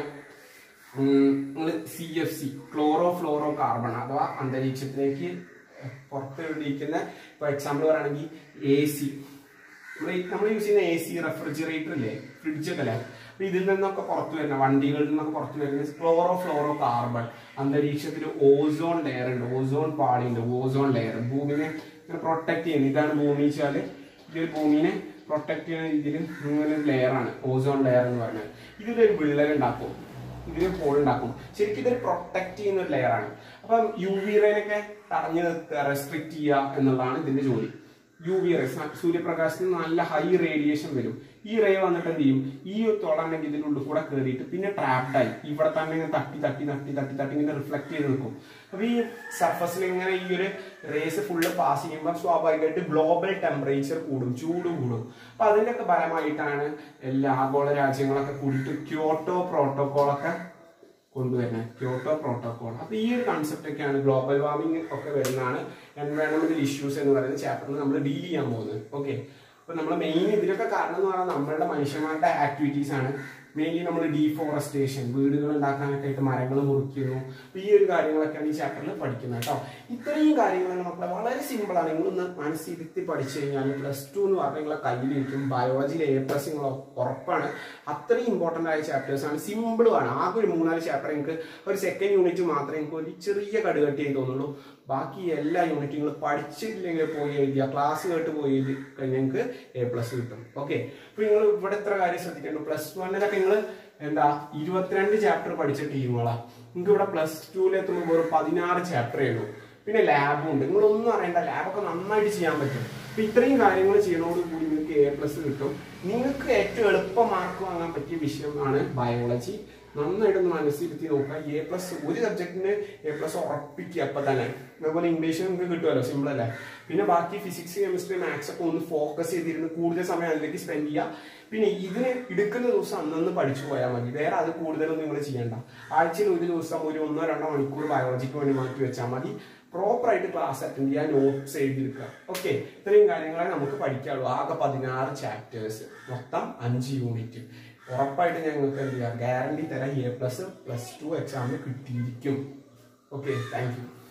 S1: നിങ്ങൾ C F C chlorofluorocarbon അഥവാ അന്തരീക്ഷത്തിലേക്ക് പുറത്തിരിക്കുന്ന ഇപ്പൊ എക്സാമ്പിൾ പറയുകയാണെങ്കിൽ എ സി നമ്മൾ നമ്മൾ യൂസ് ചെയ്യുന്ന എ സി റെഫ്രിജറേറ്റർ ഇല്ലേ ഫ്രിഡ്ജ് ഒക്കെ അല്ലേ അപ്പൊ ഇതിൽ നിന്നൊക്കെ പുറത്തു വരുന്ന വണ്ടികളിൽ നിന്നൊക്കെ പുറത്തു വരുന്ന ക്ലോറോ ഫ്ലോറോ കാർബൺ അന്തരീക്ഷത്തിൽ ഓസോൺ ലെയർ ഉണ്ട് ഓസോൺ പാളിയുണ്ട് ഓസോൺ ലെയർ ഭൂമിനെ ഇങ്ങനെ പ്രൊട്ടക്ട് ചെയ്യുന്നത് ഇതാണ് ഭൂമി വെച്ചാല് ഈ ഒരു ഭൂമിനെ പ്രൊട്ടക്ട് ചെയ്യുന്ന രീതിയിൽ ഇങ്ങനെ ഒരു ലെയർ ആണ് ഓസോൺ ലെയർ എന്ന് പറയുന്നത് ഇതിലൊരു വിള്ളൽ ഉണ്ടാക്കും ഇതിന് ഹോൾ ഉണ്ടാക്കും ശരിക്കും ഇതൊരു പ്രൊട്ടക്ട് ചെയ്യുന്ന ഒരു ലെയർ ആണ് അപ്പം യു വി റേനൊക്കെ തടഞ്ഞു നിർത്തുക റെസ്ട്രിക്ട് ചെയ്യുക എന്നുള്ളതാണ് ഇതിന്റെ ജോലി യു വി റേ സൂര്യപ്രകാശത്തിന് നല്ല ഹൈ റേഡിയേഷൻ വരും ഈ റേ വന്നിട്ട് എന്ത് ചെയ്യും ഈ തുളണ്ടെങ്കിൽ ഇതിന്റെ ഉള്ളിൽ കൂടെ കയറിയിട്ട് പിന്നെ trapped ആയി ഇവിടെ തന്നെ ഇങ്ങനെ തട്ടി തട്ടി തട്ടി തട്ടി തട്ടി ഇങ്ങനെ റിഫ്ലക്ട് ചെയ്ത് നിൽക്കും അപ്പൊ ഈ സർഫസിൽ ഇങ്ങനെ ഈ ഒരു റേസ് ഫുള്ള് പാസ് ചെയ്യുമ്പോൾ സ്വാഭാവികമായിട്ട് ഗ്ലോബൽ ടെമ്പറേച്ചർ കൂടും ചൂട് കൂടും അപ്പൊ അതിന്റെയൊക്കെ ഫലമായിട്ടാണ് എല്ലാ ആഗോള രാജ്യങ്ങളൊക്കെ കൂടിയിട്ട് ക്യോട്ടോ പ്രോട്ടോകോൾ ഒക്കെ കൊണ്ടുവരുന്നത് ക്യോട്ടോ പ്രോട്ടോകോൾ അപ്പൊ ഈ ഒരു കൺസെപ്റ്റ് ഒക്കെയാണ് ഗ്ലോബൽ വാർമിംഗ് ഒക്കെ വരുന്നതാണ് എൻവയോൺമെന്റൽ ഇഷ്യൂസ് എന്ന് പറയുന്ന ചാപ്റ്ററിൽ നമ്മൾ ഡീൽ ചെയ്യാൻ പോകുന്നത് ഓക്കെ അപ്പൊ നമ്മൾ മെയിൻ ഇതിലൊക്കെ കാരണം എന്ന് പറഞ്ഞാൽ നമ്മളുടെ മനുഷ്യന്മാരുടെ ആക്ടിവിറ്റീസ് ആണ് മെയിൻലി നമ്മൾ ഡീഫോറസ്റ്റേഷൻ വീടുകൾ ഉണ്ടാക്കാനൊക്കെ ആയിട്ട് മരങ്ങൾ മുറിക്കുന്നു അപ്പൊ ഈ ഒരു കാര്യങ്ങളൊക്കെയാണ് ഈ ചാപ്റ്ററിൽ പഠിക്കുന്നത് കേട്ടോ ഇത്രയും കാര്യങ്ങളാണ് മക്കളെ വളരെ സിമ്പിൾ ആണ് നിങ്ങളൊന്ന് മനസ്സിരുത്തി പഠിച്ചു കഴിഞ്ഞാൽ പ്ലസ് ടു എന്ന് പറഞ്ഞാൽ നിങ്ങളെ കയ്യിലിരിക്കും ബയോളജിയിൽ എ പ്ലസ് നിങ്ങൾ ഉറപ്പാണ് അത്രയും ഇമ്പോർട്ടന്റ് ആയ ചാപ്റ്റേഴ്സ് ആണ് സിമ്പിളും ആണ് ആകെ ഒരു മൂന്നാല് ചാപ്റ്റർ നിങ്ങൾക്ക് ഒരു സെക്കൻഡ് യൂണിറ്റ് മാത്രമേ നിങ്ങൾക്ക് ഒരു ചെറിയ കടുകട്ടിയായി തോന്നുള്ളൂ ബാക്കി എല്ലാ യൂണിറ്റും നിങ്ങൾ പഠിച്ചില്ലെങ്കിൽ പോയി എഴുതിയ ക്ലാസ് കേട്ട് പോയി എഴുതി കഴിഞ്ഞാൽ നിങ്ങൾക്ക് എ പ്ലസ് കിട്ടും ഓക്കെ അപ്പൊ നിങ്ങൾ ഇവിടെ എത്ര കാര്യം ശ്രദ്ധിക്കേണ്ടു പ്ലസ് വണ്ണിലൊക്കെ നിങ്ങൾ എന്താ ഇരുപത്തിരണ്ട് ചാപ്റ്റർ പഠിച്ച ടീമുകളാ നിങ്ങൾക്ക് ഇവിടെ പ്ലസ് ടുവിൽ എത്തുമ്പോൾ ഒരു പതിനാറ് ചാപ്റ്ററേ ഉള്ളൂ പിന്നെ ലാബും ഉണ്ട് നിങ്ങളൊന്നും അറിയണ്ട ലാബൊക്കെ നന്നായിട്ട് ചെയ്യാൻ പറ്റും അപ്പൊ ഇത്രയും കാര്യങ്ങൾ ചെയ്യുന്നതോടുകൂടി നിങ്ങൾക്ക് എ പ്ലസ് കിട്ടും നിങ്ങൾക്ക് ഏറ്റവും എളുപ്പം മാർക്ക് വാങ്ങാൻ പറ്റിയ വിഷയമാണ് ബയോളജി നന്നായിട്ടൊന്ന് മനസ്സിരുത്തി നോക്കുക എ പ്ലസ് ഒരു സബ്ജക്റ്റിന് എ പ്ലസ് ഉറപ്പിക്കുക അപ്പൊ തന്നെ അതുപോലെ ഇംഗ്ലീഷ് നിങ്ങൾക്ക് കിട്ടുമല്ലോ സിമ്പിൾ അല്ലേ പിന്നെ ബാക്കി ഫിസിക്സ് കെമിസ്ട്രി മാത്സ് ഒക്കെ ഒന്ന് ഫോക്കസ് ചെയ്തിരുന്ന് കൂടുതൽ സമയം അതിലേക്ക് സ്പെൻഡ് ചെയ്യുക പിന്നെ ഇതിന് എടുക്കുന്ന ദിവസം അന്നന്ന് പഠിച്ചു പോയാൽ മതി വേറെ അത് കൂടുതലൊന്നും നിങ്ങൾ ചെയ്യണ്ട ആഴ്ചയിൽ ഒരു ദിവസം ഒരു ഒന്നോ രണ്ടോ മണിക്കൂർ ബയോളജിക്ക് വേണ്ടി മാറ്റി വെച്ചാൽ മതി പ്രോപ്പർ ആയിട്ട് ക്ലാസ് അറ്റൻഡ് ചെയ്യാൻ നോട്ട്സ് എഴുതിയെടുക്കുക ഓക്കെ ഇത്രയും കാര്യങ്ങളെ നമുക്ക് പഠിക്കാനുള്ളൂ ആകെ പതിനാറ് ചാപ്റ്റേഴ്സ് മൊത്തം അഞ്ച് യൂണിറ്റ് ഉറപ്പായിട്ട് ഞങ്ങൾക്ക് എന്ത് ചെയ്യാം ഗ്യാരണ്ടി തരാം എ പ്ലസ് പ്ലസ് ടു എക്സാമിന് കിട്ടിയിരിക്കും ഓക്കെ താങ്ക് യു